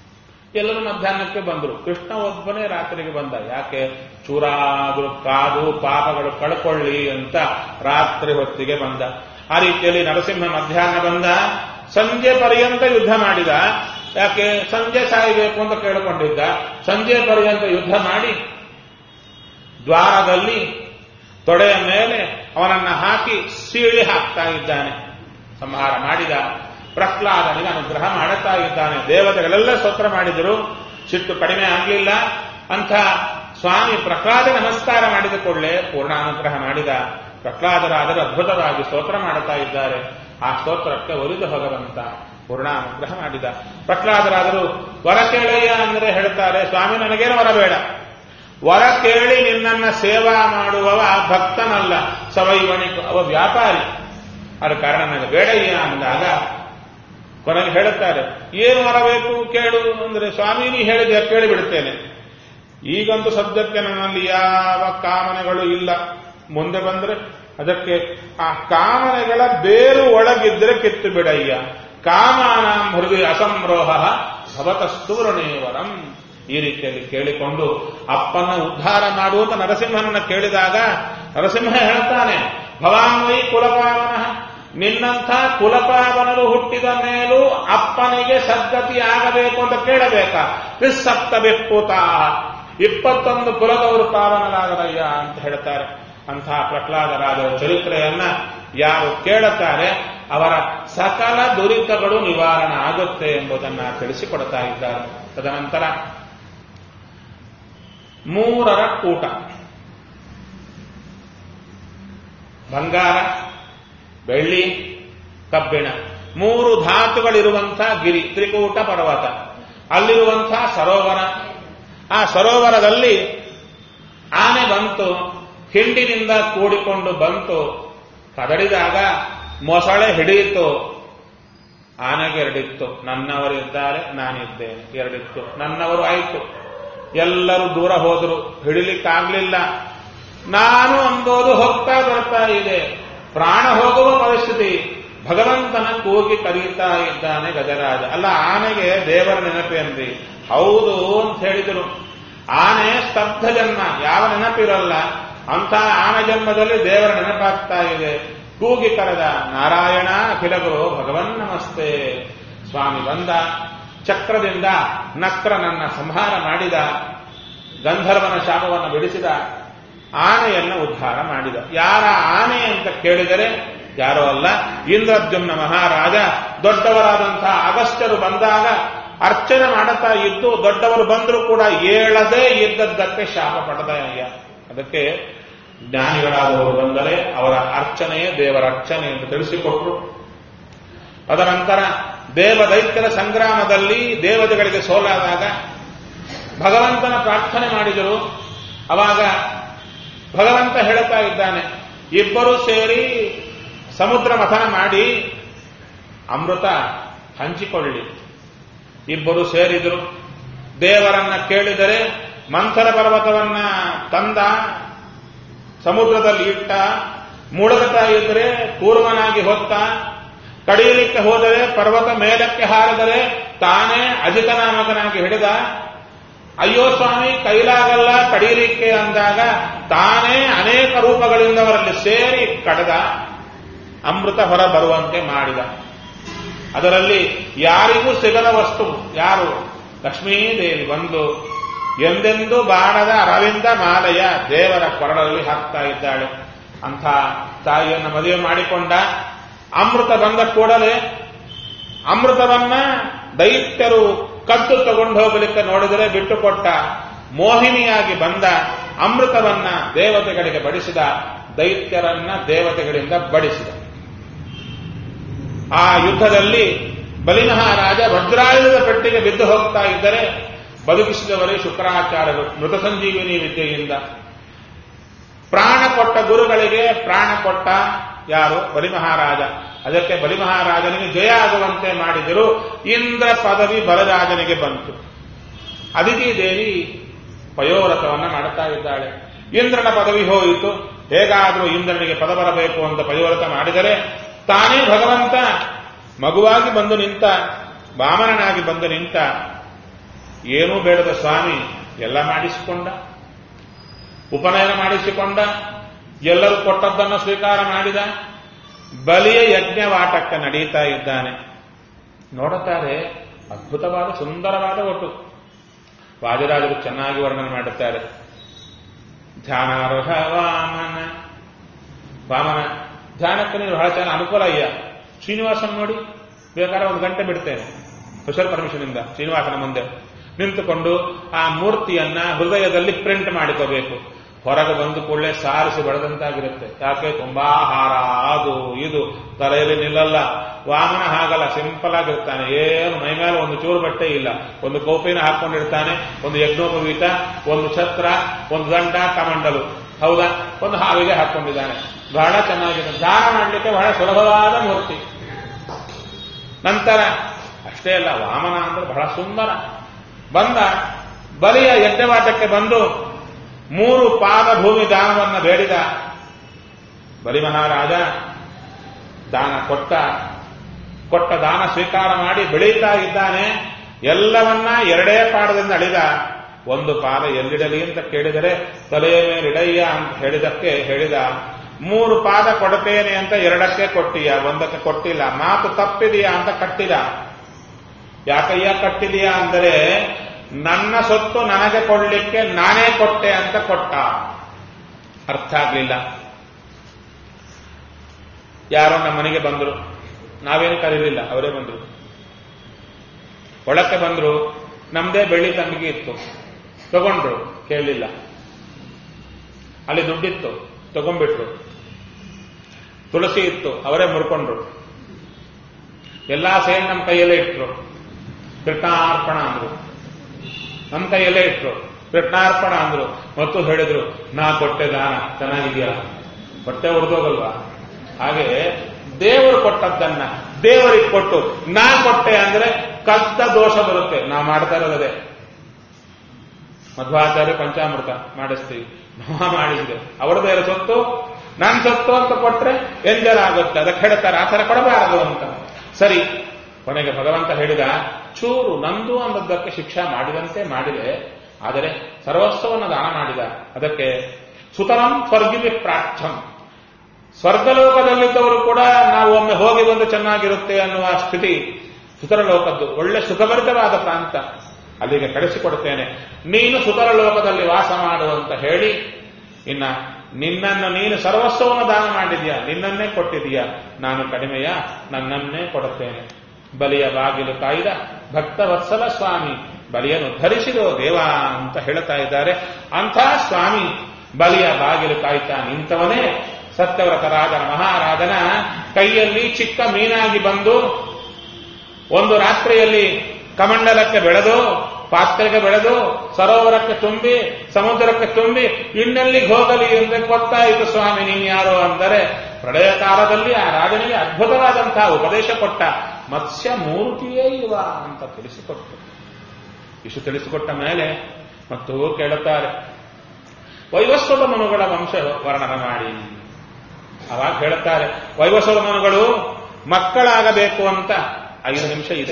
ಎಲ್ಲರೂ ಮಧ್ಯಾಹ್ನಕ್ಕೆ ಬಂದರು ಕೃಷ್ಣ ಒಬ್ಬನೇ ರಾತ್ರಿಗೆ ಬಂದ ಯಾಕೆ ಚೂರಾದ್ರು ಕಾದು ಪಾಪಗಳು ಕಳ್ಕೊಳ್ಳಿ ಅಂತ ರಾತ್ರಿ ಹೊತ್ತಿಗೆ ಬಂದ ಆ ರೀತಿಯಲ್ಲಿ ನರಸಿಂಹ ಮಧ್ಯಾಹ್ನ ಬಂದ ಸಂಜೆ ಪರ್ಯಂತ ಯುದ್ಧ ಮಾಡಿದ ಯಾಕೆ ಸಂಜೆ ಸಾಯಬೇಕು ಅಂತ ಕೇಳಿಕೊಂಡಿದ್ದ ಸಂಜೆ ಪರ್ಯಂತ ಯುದ್ಧ ಮಾಡಿ ದ್ವಾರದಲ್ಲಿ ತೊಡೆಯ ಮೇಲೆ ಅವನನ್ನ ಹಾಕಿ ಸೀಳಿ ಹಾಕ್ತಾ ಇದ್ದಾನೆ ಸಂಹಾರ ಮಾಡಿದ ಪ್ರಹ್ಲಾದನಿಗೆ ಅನುಗ್ರಹ ಮಾಡುತ್ತಾ ಇದ್ದಾನೆ ದೇವತೆಗಳೆಲ್ಲ ಸ್ತೋತ್ರ ಮಾಡಿದರು ಸಿಟ್ಟು ಕಡಿಮೆ ಆಗಲಿಲ್ಲ ಅಂತ ಸ್ವಾಮಿ ಪ್ರಹ್ಲಾದ ನಮಸ್ಕಾರ ಮಾಡಿದ ಕೂಡಲೇ ಪೂರ್ಣ ಅನುಗ್ರಹ ಮಾಡಿದ ಪ್ರಹ್ಲಾದರಾದರೂ ಅದ್ಭುತವಾಗಿ ಸ್ತೋತ್ರ ಮಾಡುತ್ತಾ ಇದ್ದಾರೆ ಆ ಸ್ತೋತ್ರಕ್ಕೆ ಒಲಿದು ಭಗವಂತ ಪೂರ್ಣ ಅನುಗ್ರಹ ಮಾಡಿದ ಪ್ರಹ್ಲಾದರಾದರೂ ವರ ಕೇಳಯ್ಯ ಅಂದರೆ ಹೇಳ್ತಾರೆ ಸ್ವಾಮಿ ನನಗೇನು ವರ ಬೇಡ ವರ ಕೇಳಿ ನಿನ್ನನ್ನ ಸೇವಾ ಮಾಡುವವ ಭಕ್ತನಲ್ಲ ಸವೈವಣಿಕ ಅವ ವ್ಯಾಪಾರಿ ಅದ ಕಾರಣ ನನಗೆ ಬೇಡಯ್ಯ ಅಂದಾಗ ಕೊನೆಗೆ ಹೇಳುತ್ತಾರೆ ಏನು ವರ ಬೇಕು ಕೇಳು ಅಂದ್ರೆ ಸ್ವಾಮಿ ನೀ ಹೇಳಿದೆ ಕೇಳಿಬಿಡುತ್ತೇನೆ ಈಗಂತೂ ಸದ್ಯಕ್ಕೆ ನನ್ನಲ್ಲಿ ಯಾವ ಕಾಮನೆಗಳು ಇಲ್ಲ ಮುಂದೆ ಬಂದ್ರೆ ಅದಕ್ಕೆ ಆ ಕಾಮನೆಗಳ ಬೇರು ಒಳಗಿದ್ರೆ ಕಿತ್ತು ಬಿಡಯ್ಯ ಕಾಮಾನ ಹೃದಯ ಅಸಂರೋಹ ಭವತಸ್ತೂರಣೇವರಂ ಈ ರೀತಿಯಲ್ಲಿ ಕೇಳಿಕೊಂಡು ಅಪ್ಪನ ಉದ್ಧಾರ ಮಾಡುವಂತ ನರಸಿಂಹನನ್ನ ಕೇಳಿದಾಗ ನರಸಿಂಹ ಹೇಳ್ತಾನೆ ಭವಾನ್ವೈ ಕುಲಪಾವನ ನಿನ್ನಂಥ ಕುಲಪಾವನರು ಹುಟ್ಟಿದ ಮೇಲೂ ಅಪ್ಪನಿಗೆ ಸದ್ಗತಿ ಆಗಬೇಕು ಅಂತ ಕೇಳಬೇಕಾ ಕ್ರಿಸ್ಸಪ್ತ ಬೆಪ್ಪುತ ಇಪ್ಪತ್ತೊಂದು ಕುಲದವರು ಪಾವನರಾದರಯ್ಯ ಅಂತ ಹೇಳ್ತಾರೆ ಅಂತಹ ಪ್ರಹ್ಲಾದರಾದ ಚರಿತ್ರೆಯನ್ನ ಯಾರು ಕೇಳುತ್ತಾರೆ ಅವರ ಸಕಲ ದುರಿತಗಳು ನಿವಾರಣೆ ಆಗುತ್ತೆ ಎಂಬುದನ್ನು ತಿಳಿಸಿಕೊಡ್ತಾ ಇದ್ದಾರೆ ತದನಂತರ ಮೂರರ ಕೂಟ ಬಂಗಾರ ಬೆಳ್ಳಿ ಕಬ್ಬಿಣ ಮೂರು ಧಾತುಗಳಿರುವಂತಹ ಗಿರಿ ತ್ರಿಕೂಟ ಪರ್ವತ ಅಲ್ಲಿರುವಂತಹ ಸರೋವರ ಆ ಸರೋವರದಲ್ಲಿ ಆನೆ ಬಂತು ಹಿಂಡಿನಿಂದ ಕೂಡಿಕೊಂಡು ಬಂತು ಕದಡಿದಾಗ ಮೊಸಳೆ ಹಿಡಿಯಿತು ಆನೆಗೆ ಎರಡಿತ್ತು ನನ್ನವರಿದ್ದಾರೆ ನಾನಿದ್ದೇನೆ ಎರಡಿತ್ತು ನನ್ನವರು ಆಯಿತು ಎಲ್ಲರೂ ದೂರ ಹೋದರು ಹಿಡಿಲಿಕ್ಕಾಗ್ಲಿಲ್ಲ ನಾನು ಅಂಬೋದು ಹೋಗ್ತಾ ಬರ್ತಾ ಇದೆ ಪ್ರಾಣ ಹೋಗುವ ಪರಿಸ್ಥಿತಿ ಭಗವಂತನ ಕೂಗಿ ಕರೀತಾ ಇದ್ದಾನೆ ಗಜರಾಜ ಅಲ್ಲ ಆನೆಗೆ ದೇವರ ನೆನಪೇನ್ರಿ ಹೌದು ಅಂತ ಹೇಳಿದರು ಆನೆ ಸ್ತಬ್ಧ ಜನ್ಮ ಯಾವ ನೆನಪಿರಲ್ಲ ಅಂತ ಆನೆ ಜನ್ಮದಲ್ಲಿ ದೇವರ ನೆನಪಾಗ್ತಾ ಇದೆ ಕೂಗಿ ಕರೆದ ನಾರಾಯಣ ಅಖಿಲಗುರು ಭಗವನ್ ನಮಸ್ತೆ ಸ್ವಾಮಿ ಬಂದ ಚಕ್ರದಿಂದ ನಕ್ರನನ್ನ ಸಂಹಾರ ಮಾಡಿದ ಗಂಧರ್ವನ ಶಾಪವನ್ನು ಬಿಡಿಸಿದ ಆನೆಯನ್ನ ಉದ್ಧಾರ ಮಾಡಿದ ಯಾರ ಆನೆ ಅಂತ ಕೇಳಿದರೆ ಯಾರೋ ಅಲ್ಲ ಇಂದ್ರದ್ಯುಮ್ನ ಮಹಾರಾಜ ದೊಡ್ಡವರಾದಂತಹ ಅಗಸ್ತ್ಯರು ಬಂದಾಗ ಅರ್ಚನೆ ಮಾಡುತ್ತಾ ಇದ್ದು ದೊಡ್ಡವರು ಬಂದರೂ ಕೂಡ ಏಳದೇ ಇದ್ದದ್ದಕ್ಕೆ ಶಾಪ ಪಡೆದ ಅದಕ್ಕೆ ಜ್ಞಾನಿಗಳಾದವರು ಬಂದರೆ ಅವರ ಅರ್ಚನೆಯೇ ದೇವರ ಅರ್ಚನೆ ಎಂದು ತಿಳಿಸಿಕೊಟ್ರು ಅದನಂತರ ದೇವದೈತ್ಯರ ಸಂಗ್ರಾಮದಲ್ಲಿ ದೇವತೆಗಳಿಗೆ ಸೋಲಾದಾಗ ಭಗವಂತನ ಪ್ರಾರ್ಥನೆ ಮಾಡಿದರು ಅವಾಗ ಭಗವಂತ ಹೇಳುತ್ತಾ ಇದ್ದಾನೆ ಇಬ್ಬರು ಸೇರಿ ಸಮುದ್ರ ಮಥನ ಮಾಡಿ ಅಮೃತ ಹಂಚಿಕೊಳ್ಳಿ ಇಬ್ಬರು ಸೇರಿದರು ದೇವರನ್ನ ಕೇಳಿದರೆ ಮಂಥರ ಪರ್ವತವನ್ನ ತಂದ ಸಮುದ್ರದಲ್ಲಿ ಇಟ್ಟ ಮುಳುಗುತ್ತಾ ಇದ್ರೆ ಕೂರ್ಮನಾಗಿ ಹೊತ್ತ ಕಡಿಯಲಿಕ್ಕೆ ಹೋದರೆ ಪರ್ವತ ಮೇಲಕ್ಕೆ ಹಾರಿದರೆ ತಾನೇ ಅಜಿತನಾಮಕನಾಗಿ ಹಿಡಿದ ಅಯ್ಯೋ ಸ್ವಾಮಿ ಕೈಲಾಗಲ್ಲ ಕಡಿಯಲಿಕ್ಕೆ ಅಂದಾಗ ತಾನೇ ಅನೇಕ ರೂಪಗಳಿಂದ ಅವರಲ್ಲಿ ಸೇರಿ ಕಡದ ಅಮೃತ ಹೊರ ಬರುವಂತೆ ಮಾಡಿದ ಅದರಲ್ಲಿ ಯಾರಿಗೂ ಸಿಗದ ವಸ್ತು ಯಾರು ಲಕ್ಷ್ಮೀದೇವಿ ಬಂದು ಎಂದೆಂದೂ ಬಾಣದ ಅರವಿಂದ ಮಾಲೆಯ ದೇವರ ಕೊರಳಲ್ಲಿ ಹಾಕ್ತಾ ಇದ್ದಾಳೆ ಅಂಥ ತಾಯಿಯನ್ನು ಮದುವೆ ಮಾಡಿಕೊಂಡ ಅಮೃತ ಬಂದ ಕೂಡಲೇ ಅಮೃತವನ್ನ ದೈತ್ಯರು ಕದ್ದು ತಗೊಂಡು ಹೋಗಲಿಕ್ಕೆ ನೋಡಿದರೆ ಬಿಟ್ಟುಕೊಟ್ಟ ಮೋಹಿನಿಯಾಗಿ ಬಂದ ಅಮೃತವನ್ನ ದೇವತೆಗಳಿಗೆ ಬಡಿಸಿದ ದೈತ್ಯರನ್ನ ದೇವತೆಗಳಿಂದ ಬಡಿಸಿದ ಆ ಯುದ್ಧದಲ್ಲಿ ಬಲಿಮಹಾರಾಜ ವಜ್ರಾಯುಧದ ಪೆಟ್ಟಿಗೆ ಬಿದ್ದು ಹೋಗ್ತಾ ಇದ್ದರೆ ಬದುಕಿಸಿದವರೇ ಶುಕ್ರಾಚಾರ್ಯರು ಮೃತ ಸಂಜೀವಿನಿ ವಿದ್ಯೆಯಿಂದ ಪ್ರಾಣ ಕೊಟ್ಟ ಗುರುಗಳಿಗೆ ಪ್ರಾಣ ಕೊಟ್ಟ ಯಾರು ಬಲಿಮಹಾರಾಜ ಅದಕ್ಕೆ ಬಲಿಮಹಾರಾಜನಿಗೆ ಜಯ ಆಗುವಂತೆ ಮಾಡಿದರು ಇಂದ್ರ ಪದವಿ ಬಲರಾಜನಿಗೆ ಬಂತು ಅದಿತಿ ದೇವಿ ಪಯೋವ್ರತವನ್ನ ಮಾಡುತ್ತಾ ಇದ್ದಾಳೆ ಇಂದ್ರನ ಪದವಿ ಹೋಯಿತು ಹೇಗಾದರೂ ಇಂದ್ರನಿಗೆ ಪದ ಬರಬೇಕು ಅಂತ ಪಯೋವ್ರತ ಮಾಡಿದರೆ ತಾನೇ ಭಗವಂತ ಮಗುವಾಗಿ ಬಂದು ನಿಂತ ವಾಮನನಾಗಿ ಬಂದು ನಿಂತ ಏನೂ ಬೇಡದ ಸ್ವಾಮಿ ಎಲ್ಲ ಮಾಡಿಸಿಕೊಂಡ ಉಪನಯನ ಮಾಡಿಸಿಕೊಂಡ ಎಲ್ಲರೂ ಕೊಟ್ಟದ್ದನ್ನು ಸ್ವೀಕಾರ ಮಾಡಿದ ಬಲಿಯ ಯಜ್ಞವಾಟಕ್ಕೆ ನಡೀತಾ ಇದ್ದಾನೆ ನೋಡುತ್ತಾರೆ ಅದ್ಭುತವಾದ ಸುಂದರವಾದ ಒಟ್ಟು ವಾದಿರಾಜರು ಚೆನ್ನಾಗಿ ವರ್ಣನೆ ಮಾಡುತ್ತಾರೆ ಧ್ಯಾನಾರ್ಹ ವಾಮನ ವಾಮನ ಧ್ಯಾನಕ್ಕೆ ನೀವು ಬಹಳ ಚೆನ್ನಾಗಿ ಅನುಕೂಲ ಅಯ್ಯ ಶ್ರೀನಿವಾಸನ್ ನೋಡಿ ಬೇಕಾದ್ರೆ ಒಂದು ಗಂಟೆ ಬಿಡ್ತೇನೆ ಸ್ಪೆಷಲ್ ಪರ್ಮಿಷನ್ ಇಂದ ಶ್ರೀನಿವಾಸನ ಮುಂದೆ ನಿಂತುಕೊಂಡು ಆ ಮೂರ್ತಿಯನ್ನ ಹೃದಯದಲ್ಲಿ ಪ್ರಿಂಟ್ ಮಾಡಿಕೋಬೇಕು ಹೊರಗೆ ಬಂದು ಕೂಡಲೇ ಸಾರಿಸಿ ಬಡದಂತಾಗಿರುತ್ತೆ ಯಾಕೆ ತುಂಬಾ ಹಾರ ಅದು ಇದು ತಲೆಯಲ್ಲಿ ನಿಲ್ಲಲ್ಲ ವಾಮನ ಹಾಗಲ್ಲ ಸಿಂಪಲ್ ಆಗಿರ್ತಾನೆ ಏನು ಮೈ ಮೇಲೆ ಒಂದು ಚೂರು ಬಟ್ಟೆ ಇಲ್ಲ ಒಂದು ಕೌಪಿನ ಹಾಕೊಂಡಿರ್ತಾನೆ ಒಂದು ಯಜ್ಞೋಪವೀತ ಒಂದು ಛತ್ರ ಒಂದು ದಂಡ ಕಮಂಡಲು ಹೌದಾ ಒಂದು ಹಾವಿಗೆ ಹಾಕೊಂಡಿದ್ದಾನೆ ಬಹಳ ಚೆನ್ನಾಗಿದೆ ದಾನ ಮಾಡಲಿಕ್ಕೆ ಬಹಳ ಸುಲಭವಾದ ಮೂರ್ತಿ ನಂತರ ಅಷ್ಟೇ ಅಲ್ಲ ವಾಮನ ಅಂದ್ರೆ ಬಹಳ ಸುಂದರ ಬಂದ ಬಲಿಯ ಯಜ್ಞವಾಟಕ್ಕೆ ಬಂದು ಮೂರು ಪಾದ ಭೂಮಿ ದಾನವನ್ನು ಬೇಡಿದ ಬಲಿ ಮಹಾರಾಜ ದಾನ ಕೊಟ್ಟ ಕೊಟ್ಟ ದಾನ ಸ್ವೀಕಾರ ಮಾಡಿ ಬೆಳೀತಾ ಇದ್ದಾನೆ ಎಲ್ಲವನ್ನ ಎರಡೇ ಪಾದದಿಂದ ಅಳಿದ ಒಂದು ಪಾದ ಎಲ್ಲಿಡಲಿ ಅಂತ ಕೇಳಿದರೆ ತಲೆಯ ಮೇಲಿಡಯ್ಯ ಅಂತ ಹೇಳಿದಕ್ಕೆ ಹೇಳಿದ ಮೂರು ಪಾದ ಕೊಡ್ತೇನೆ ಅಂತ ಎರಡಕ್ಕೆ ಕೊಟ್ಟಿಯ ಒಂದಕ್ಕೆ ಕೊಟ್ಟಿಲ್ಲ ಮಾತು ತಪ್ಪಿದೆಯಾ ಅಂತ ಕಟ್ಟಿದ ಯಾಕಯ್ಯ ಕಟ್ಟಿದೆಯಾ ಅಂದರೆ ನನ್ನ ಸೊತ್ತು ನನಗೆ ಕೊಡ್ಲಿಕ್ಕೆ ನಾನೇ ಕೊಟ್ಟೆ ಅಂತ ಕೊಟ್ಟ ಅರ್ಥ ಆಗ್ಲಿಲ್ಲ ಯಾರೋ ನಮ್ಮ ಮನೆಗೆ ಬಂದರು ನಾವೇನು ಕರೀಲಿಲ್ಲ ಅವರೇ ಬಂದರು ಒಳಕ್ಕೆ ಬಂದ್ರು ನಮ್ದೇ ಬೆಳ್ಳಿ ತಂಬಿಗೆ ಇತ್ತು ತಗೊಂಡ್ರು ಕೇಳಲಿಲ್ಲ ಅಲ್ಲಿ ದುಡ್ಡಿತ್ತು ತಗೊಂಡ್ಬಿಟ್ರು ತುಳಸಿ ಇತ್ತು ಅವರೇ ಮುರ್ಕೊಂಡ್ರು ಎಲ್ಲಾ ಸೇರಿ ನಮ್ಮ ಕೈಯಲ್ಲೇ ಇಟ್ರು ಕೃಷ್ಣಾರ್ಪಣ ಅಂದ್ರು ನಮ್ಮ ಕೈಯಲ್ಲೇ ಇಟ್ರು ಕೃಷ್ಣಾರ್ಪಣ ಅಂದ್ರು ಮತ್ತು ಹೇಳಿದ್ರು ನಾ ಕೊಟ್ಟೆ ದಾನ ಚೆನ್ನಾಗಿದೆಯಾ ಹೊಟ್ಟೆ ಹೊಡೆದೋಗಲ್ವಾ ಹಾಗೆ ದೇವರು ಕೊಟ್ಟದ್ದನ್ನ ದೇವರಿಗೆ ಕೊಟ್ಟು ನಾ ಕೊಟ್ಟೆ ಅಂದ್ರೆ ಕದ್ದ ದೋಷ ಬರುತ್ತೆ ನಾ ಮಾಡ್ತಾ ಇರೋದೇ ಮಧ್ವಾಚಾರ್ಯ ಪಂಚಾಮೃತ ಮಾಡಿಸ್ತೀವಿ ನಾ ಮಾಡಿಸಿದೆ ಅವರ ಬೇರೆ ಸೊತ್ತು ನಾನ್ ಸೊತ್ತು ಅಂತ ಕೊಟ್ರೆ ಎಂಜಲ್ ಆಗುತ್ತೆ ಅದಕ್ಕೆ ಹೇಳ್ತಾರೆ ಆ ಥರ ಕೊಡಬಾರದು ಅಂತ ಸರಿ ಕೊನೆಗೆ ಭಗವಂತ ಹೇಳಿದ ಚೂರು ನಂದು ಅನ್ನೋದಕ್ಕೆ ಶಿಕ್ಷಾ ಮಾಡಿದಂತೆ ಮಾಡಿದೆ ಆದರೆ ಸರ್ವಸ್ವವನ್ನು ದಾನ ಮಾಡಿದ ಅದಕ್ಕೆ ಸುತರಂ ಸ್ವರ್ಗಿವಿ ಪ್ರಾರ್ಥಂ ಸ್ವರ್ಗಲೋಕದಲ್ಲಿದ್ದವರು ಕೂಡ ನಾವು ಒಮ್ಮೆ ಹೋಗಿ ಬಂದು ಚೆನ್ನಾಗಿರುತ್ತೆ ಅನ್ನುವ ಸ್ಥಿತಿ ಸುತರ ಲೋಕದ್ದು ಒಳ್ಳೆ ಸುಖಭರಿತವಾದ ಪ್ರಾಂತ ಅಲ್ಲಿಗೆ ಕಳಿಸಿಕೊಡುತ್ತೇನೆ ನೀನು ಸುತರ ಲೋಕದಲ್ಲಿ ವಾಸ ಮಾಡು ಅಂತ ಹೇಳಿ ಇನ್ನ ನಿನ್ನನ್ನು ನೀನು ಸರ್ವಸ್ವವನ್ನು ದಾನ ಮಾಡಿದ್ಯಾ ನಿನ್ನನ್ನೇ ಕೊಟ್ಟಿದೀಯಾ ನಾನು ಕಡಿಮೆಯ ನನ್ನನ್ನೇ ಕೊಡುತ್ತೇನೆ ಬಲಿಯ ಬಾಗಿಲು ಕಾಯ್ದ ಭಕ್ತವತ್ಸಲ ಸ್ವಾಮಿ ಬಲಿಯನ್ನು ಧರಿಸಿದೋ ದೇವ ಅಂತ ಹೇಳ್ತಾ ಇದ್ದಾರೆ ಅಂಥ ಸ್ವಾಮಿ ಬಲಿಯ ಬಾಗಿಲು ಕಾಯ್ತಾ ನಿಂತವನೇ ಸತ್ಯವ್ರತರಾಜನ ಮಹಾರಾಜನ ಕೈಯಲ್ಲಿ ಚಿಕ್ಕ ಮೀನಾಗಿ ಬಂದು ಒಂದು ರಾತ್ರಿಯಲ್ಲಿ ಕಮಂಡಲಕ್ಕೆ ಬೆಳೆದು ಪಾತ್ರೆಗೆ ಬೆಳೆದು ಸರೋವರಕ್ಕೆ ತುಂಬಿ ಸಮುದ್ರಕ್ಕೆ ತುಂಬಿ ಇನ್ನೆಲ್ಲಿಗೆ ಹೋಗಲಿ ಎಂದು ಗೊತ್ತಾಯಿತು ಸ್ವಾಮಿ ನೀನು ಯಾರು ಅಂದರೆ ಪ್ರಳಯ ಕಾಲದಲ್ಲಿ ಆ ರಾಜನಿಗೆ ಅದ್ಭುತವಾದಂತಹ ಉಪದೇಶ ಕೊಟ್ಟ ಮತ್ಸ್ಯ ಮೂರ್ತಿಯೇ ಇವ ಅಂತ ತಿಳಿಸಿಕೊಟ್ಟು ಇಷ್ಟು ತಿಳಿಸಿಕೊಟ್ಟ ಮೇಲೆ ಮತ್ತು ಕೇಳುತ್ತಾರೆ ವೈವಸ್ವದ ಮನುಗಳ ವಂಶ ವರ್ಣನ ಮಾಡಿ ಅವಾಗ ಹೇಳುತ್ತಾರೆ ವೈವಸ್ವದ ಮನುಗಳು ಮಕ್ಕಳಾಗಬೇಕು ಅಂತ ಐದು ನಿಮಿಷ ಇದೆ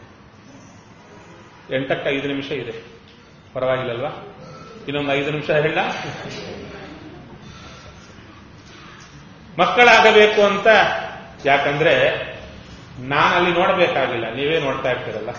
ಎಂಟಕ್ಕೆ ಐದು ನಿಮಿಷ ಇದೆ ಪರವಾಗಿಲ್ಲಲ್ವಾ ಇನ್ನೊಂದು ಐದು ನಿಮಿಷ ಹೇಳ ಮಕ್ಕಳಾಗಬೇಕು ಅಂತ ಯಾಕಂದ್ರೆ ನಾನಲ್ಲಿ ನೋಡಬೇಕಾಗಿಲ್ಲ ನೀವೇ ನೋಡ್ತಾ ಇರ್ತೀರಲ್ಲ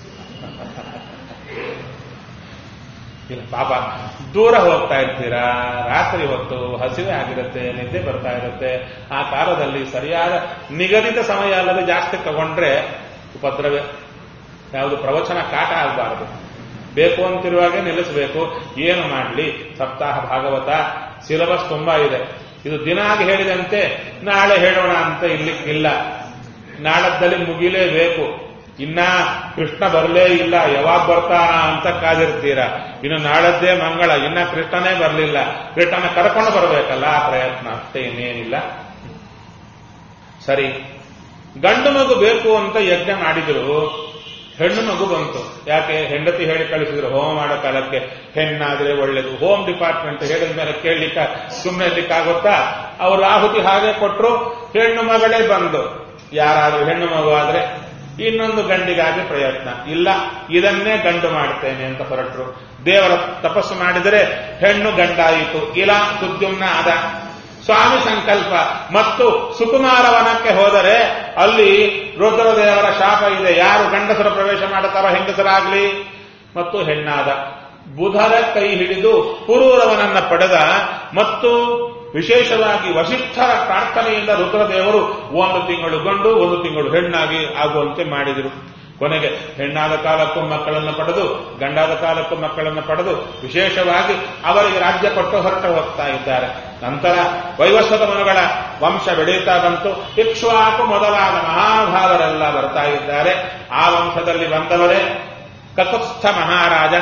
ಇಲ್ಲ ಪಾಪ ದೂರ ಹೋಗ್ತಾ ಇರ್ತೀರಾ ರಾತ್ರಿ ಹೊತ್ತು ಹಸಿವೆ ಆಗಿರುತ್ತೆ ನಿದ್ದೆ ಬರ್ತಾ ಇರುತ್ತೆ ಆ ಕಾಲದಲ್ಲಿ ಸರಿಯಾದ ನಿಗದಿತ ಸಮಯ ಅಲ್ಲದೆ ಜಾಸ್ತಿ ತಗೊಂಡ್ರೆ ಉಪದ್ರವೇ ಯಾವುದು ಪ್ರವಚನ ಕಾಟ ಆಗಬಾರದು ಬೇಕು ಅಂತಿರುವಾಗೆ ನಿಲ್ಲಿಸಬೇಕು ಏನು ಮಾಡಲಿ ಸಪ್ತಾಹ ಭಾಗವತ ಸಿಲೆಬಸ್ ತುಂಬಾ ಇದೆ ಇದು ದಿನ ಆಗಿ ಹೇಳಿದಂತೆ ನಾಳೆ ಹೇಳೋಣ ಅಂತ ಇರ್ಲಿಕ್ಕಿಲ್ಲ ನಾಳದ್ದಲ್ಲಿ ಮುಗಿಲೇಬೇಕು ಇನ್ನ ಕೃಷ್ಣ ಬರಲೇ ಇಲ್ಲ ಯಾವಾಗ ಬರ್ತಾನ ಅಂತ ಕಾದಿರ್ತೀರಾ ಇನ್ನು ನಾಳದ್ದೇ ಮಂಗಳ ಇನ್ನ ಕೃಷ್ಣನೇ ಬರಲಿಲ್ಲ ಕೃಷ್ಣನ ಕರ್ಕೊಂಡು ಬರಬೇಕಲ್ಲ ಆ ಪ್ರಯತ್ನ ಅಷ್ಟೇ ಇನ್ನೇನಿಲ್ಲ ಸರಿ ಗಂಡು ಮಗು ಬೇಕು ಅಂತ ಯಜ್ಞ ಮಾಡಿದ್ರು ಹೆಣ್ಣು ಮಗು ಬಂತು ಯಾಕೆ ಹೆಂಡತಿ ಹೇಳಿ ಕಳಿಸಿದ್ರು ಹೋಮ ಮಾಡೋ ಕಾಲಕ್ಕೆ ಹೆಣ್ಣಾದ್ರೆ ಒಳ್ಳೇದು ಹೋಮ್ ಡಿಪಾರ್ಟ್ಮೆಂಟ್ ಹೇಳಿದ ಮೇಲೆ ಕೇಳಲಿಕ್ಕ ಸುಮ್ಮನೆ ಇರ್ಲಿಕ್ಕಾಗುತ್ತಾ ಅವರು ಆಹುತಿ ಹಾಗೆ ಕೊಟ್ಟರು ಹೆಣ್ಣು ಮಗಳೇ ಬಂದು ಯಾರಾದ್ರೂ ಹೆಣ್ಣು ಮಗು ಆದ್ರೆ ಇನ್ನೊಂದು ಗಂಡಿಗಾಗಿ ಪ್ರಯತ್ನ ಇಲ್ಲ ಇದನ್ನೇ ಗಂಡು ಮಾಡ್ತೇನೆ ಅಂತ ಹೊರಟರು ದೇವರ ತಪಸ್ಸು ಮಾಡಿದರೆ ಹೆಣ್ಣು ಗಂಡಾಯಿತು ಇಲ್ಲ ಸುದ್ಯುಮ್ನ ಆದ ಸ್ವಾಮಿ ಸಂಕಲ್ಪ ಮತ್ತು ಸುಕುಮಾರವನಕ್ಕೆ ಹೋದರೆ ಅಲ್ಲಿ ರುದ್ರದೇವರ ಶಾಪ ಇದೆ ಯಾರು ಗಂಡಸರ ಪ್ರವೇಶ ಮಾಡುತ್ತಾರೋ ಹೆಂಗಸರಾಗ್ಲಿ ಮತ್ತು ಹೆಣ್ಣಾದ ಬುಧರ ಕೈ ಹಿಡಿದು ಪುರೂರವನನ್ನ ಪಡೆದ ಮತ್ತು ವಿಶೇಷವಾಗಿ ವಸಿಷ್ಠರ ಪ್ರಾರ್ಥನೆಯಿಂದ ರುದ್ರದೇವರು ಒಂದು ತಿಂಗಳು ಗಂಡು ಒಂದು ತಿಂಗಳು ಹೆಣ್ಣಾಗಿ ಆಗುವಂತೆ ಮಾಡಿದರು ಕೊನೆಗೆ ಹೆಣ್ಣಾದ ಕಾಲಕ್ಕೂ ಮಕ್ಕಳನ್ನು ಪಡೆದು ಗಂಡಾದ ಕಾಲಕ್ಕೂ ಮಕ್ಕಳನ್ನು ಪಡೆದು ವಿಶೇಷವಾಗಿ ಅವರಿಗೆ ರಾಜ್ಯ ಕೊಟ್ಟು ಹೊರಟು ಹೋಗ್ತಾ ಇದ್ದಾರೆ ನಂತರ ವೈವಸ್ವತ ಮನುಗಳ ವಂಶ ಬೆಳೆಯುತ್ತಾ ಬಂತು ಇಕ್ಷ್ವಾಕು ಮೊದಲಾದ ಮಹಾಭಾವರೆಲ್ಲ ಬರ್ತಾ ಇದ್ದಾರೆ ಆ ವಂಶದಲ್ಲಿ ಬಂದವರೇ ಕಕುತ್ಸ್ಥ ಮಹಾರಾಜ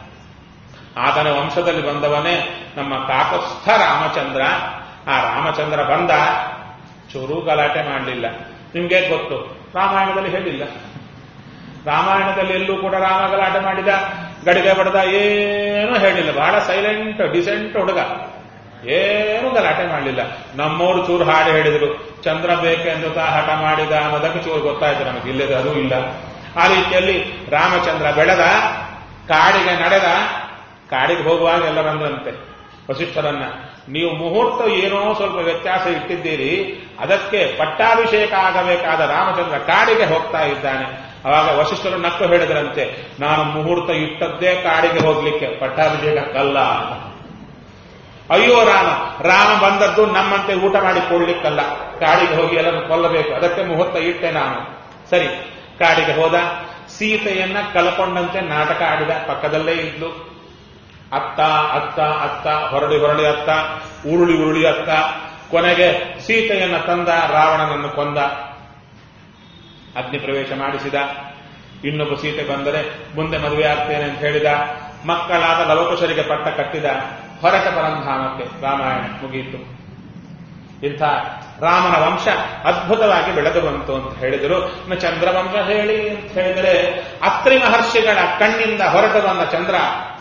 ಆತನ ವಂಶದಲ್ಲಿ ಬಂದವನೇ ನಮ್ಮ ಕಾಕಸ್ಥ್ ರಾಮಚಂದ್ರ ಆ ರಾಮಚಂದ್ರ ಬಂದ ಚೂರು ಗಲಾಟೆ ಮಾಡಲಿಲ್ಲ ನಿಮ್ಗೆ ಗೊತ್ತು ರಾಮಾಯಣದಲ್ಲಿ ಹೇಳಿಲ್ಲ ರಾಮಾಯಣದಲ್ಲಿ ಎಲ್ಲೂ ಕೂಡ ರಾಮ ಗಲಾಟೆ ಮಾಡಿದ ಗಡಿಗೆ ಬಡದ ಏನೂ ಹೇಳಿಲ್ಲ ಬಹಳ ಸೈಲೆಂಟ್ ಡಿಸೆಂಟ್ ಹುಡುಗ ಏನು ಗಲಾಟೆ ಮಾಡಲಿಲ್ಲ ನಮ್ಮೋರು ಚೂರು ಹಾಡು ಹೇಳಿದ್ರು ಚಂದ್ರ ಬೇಕೆಂದು ತಾ ಹಠ ಮಾಡಿದ ಅನ್ನೋದಕ್ಕೆ ಚೂರು ಗೊತ್ತಾಯ್ತು ನಮಗೆ ಇಲ್ಲದ ಅದು ಇಲ್ಲ ಆ ರೀತಿಯಲ್ಲಿ ರಾಮಚಂದ್ರ ಬೆಳೆದ ಕಾಡಿಗೆ ನಡೆದ ಕಾಡಿಗೆ ಹೋಗುವಾಗ ಎಲ್ಲರಂದ್ರಂತೆ ವಸಿಷ್ಠರನ್ನ ನೀವು ಮುಹೂರ್ತ ಏನೋ ಸ್ವಲ್ಪ ವ್ಯತ್ಯಾಸ ಇಟ್ಟಿದ್ದೀರಿ ಅದಕ್ಕೆ ಪಟ್ಟಾಭಿಷೇಕ ಆಗಬೇಕಾದ ರಾಮಚಂದ್ರ ಕಾಡಿಗೆ ಹೋಗ್ತಾ ಇದ್ದಾನೆ ಅವಾಗ ವಸಿಷ್ಠರು ನಕ್ಕು ಹೇಳಿದ್ರಂತೆ ನಾನು ಮುಹೂರ್ತ ಇಟ್ಟದ್ದೇ ಕಾಡಿಗೆ ಹೋಗ್ಲಿಕ್ಕೆ ಪಟ್ಟಾಭಿಷೇಕಕ್ಕಲ್ಲ ಅಯ್ಯೋ ರಾಮ ರಾಮ ಬಂದದ್ದು ನಮ್ಮಂತೆ ಊಟ ಮಾಡಿ ಕೊಡ್ಲಿಕ್ಕಲ್ಲ ಕಾಡಿಗೆ ಹೋಗಿ ಎಲ್ಲರೂ ಕೊಲ್ಲಬೇಕು ಅದಕ್ಕೆ ಮುಹೂರ್ತ ಇಟ್ಟೆ ನಾನು ಸರಿ ಕಾಡಿಗೆ ಹೋದ ಸೀತೆಯನ್ನ ಕಲ್ಕೊಂಡಂತೆ ನಾಟಕ ಆಡಿದ ಪಕ್ಕದಲ್ಲೇ ಇದ್ಲು ಅತ್ತ ಅತ್ತ ಅತ್ತ ಹೊರಡಿ ಹೊರಡಿ ಅತ್ತ ಉರುಳಿ ಉರುಳಿ ಅತ್ತ ಕೊನೆಗೆ ಸೀತೆಯನ್ನ ತಂದ ರಾವಣನನ್ನು ಕೊಂದ ಅಗ್ನಿ ಪ್ರವೇಶ ಮಾಡಿಸಿದ ಇನ್ನೊಬ್ಬ ಸೀತೆ ಬಂದರೆ ಮುಂದೆ ಮದುವೆ ಆಗ್ತೇನೆ ಅಂತ ಹೇಳಿದ ಮಕ್ಕಳಾದ ಲವಕುಶರಿಗೆ ಪಟ್ಟ ಕಟ್ಟಿದ ಹೊರಟ ಪರಂಧಾಮಕ್ಕೆ ರಾಮಾಯಣ ಮುಗಿಯಿತು ಇಂಥ ರಾಮನ ವಂಶ ಅದ್ಭುತವಾಗಿ ಬೆಳೆದು ಬಂತು ಅಂತ ಹೇಳಿದರು ಇನ್ನು ಚಂದ್ರವಂಶ ಹೇಳಿ ಅಂತ ಹೇಳಿದರೆ ಅತ್ರಿ ಮಹರ್ಷಿಗಳ ಕಣ್ಣಿಂದ ಹೊರಟು ಬಂದ ಚಂದ್ರ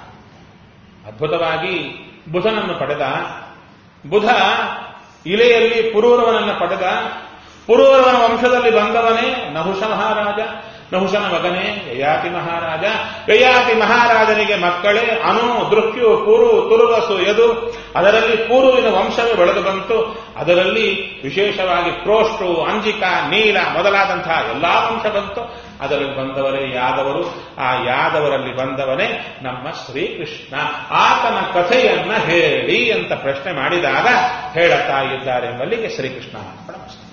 ಅದ್ಭುತವಾಗಿ ಬುಧನನ್ನು ಪಡೆದ ಬುಧ ಇಲೆಯಲ್ಲಿ ಪುರೂರವನನ್ನು ಪಡೆದ ಪುರೂರವನ ವಂಶದಲ್ಲಿ ಬಂದವನೇ ನಹುಷ ಮಹಾರಾಜ ನಹುಷನ ಮಗನೇ ಯಯಾತಿ ಮಹಾರಾಜ ಯಯಾತಿ ಮಹಾರಾಜನಿಗೆ ಮಕ್ಕಳೇ ಅನು ದೃಕ್ಯು ಪುರು ತುರುವಸು ಎದು ಅದರಲ್ಲಿ ಪೂರುವಿನ ವಂಶವೇ ಬೆಳೆದು ಬಂತು ಅದರಲ್ಲಿ ವಿಶೇಷವಾಗಿ ಪ್ರೋಷ್ಟು ಅಂಜಿಕ ನೀಲ ಮೊದಲಾದಂತಹ ಎಲ್ಲಾ ವಂಶ ಬಂತು ಅದರಲ್ಲಿ ಬಂದವರೇ ಯಾದವರು ಆ ಯಾದವರಲ್ಲಿ ಬಂದವನೇ ನಮ್ಮ ಶ್ರೀಕೃಷ್ಣ ಆತನ ಕಥೆಯನ್ನ ಹೇಳಿ ಅಂತ ಪ್ರಶ್ನೆ ಮಾಡಿದಾಗ ಹೇಳುತ್ತಾ ಇದ್ದಾರೆ ಎಂಬಲ್ಲಿಗೆ ಶ್ರೀಕೃಷ್ಣ ಅರ್ಪಣ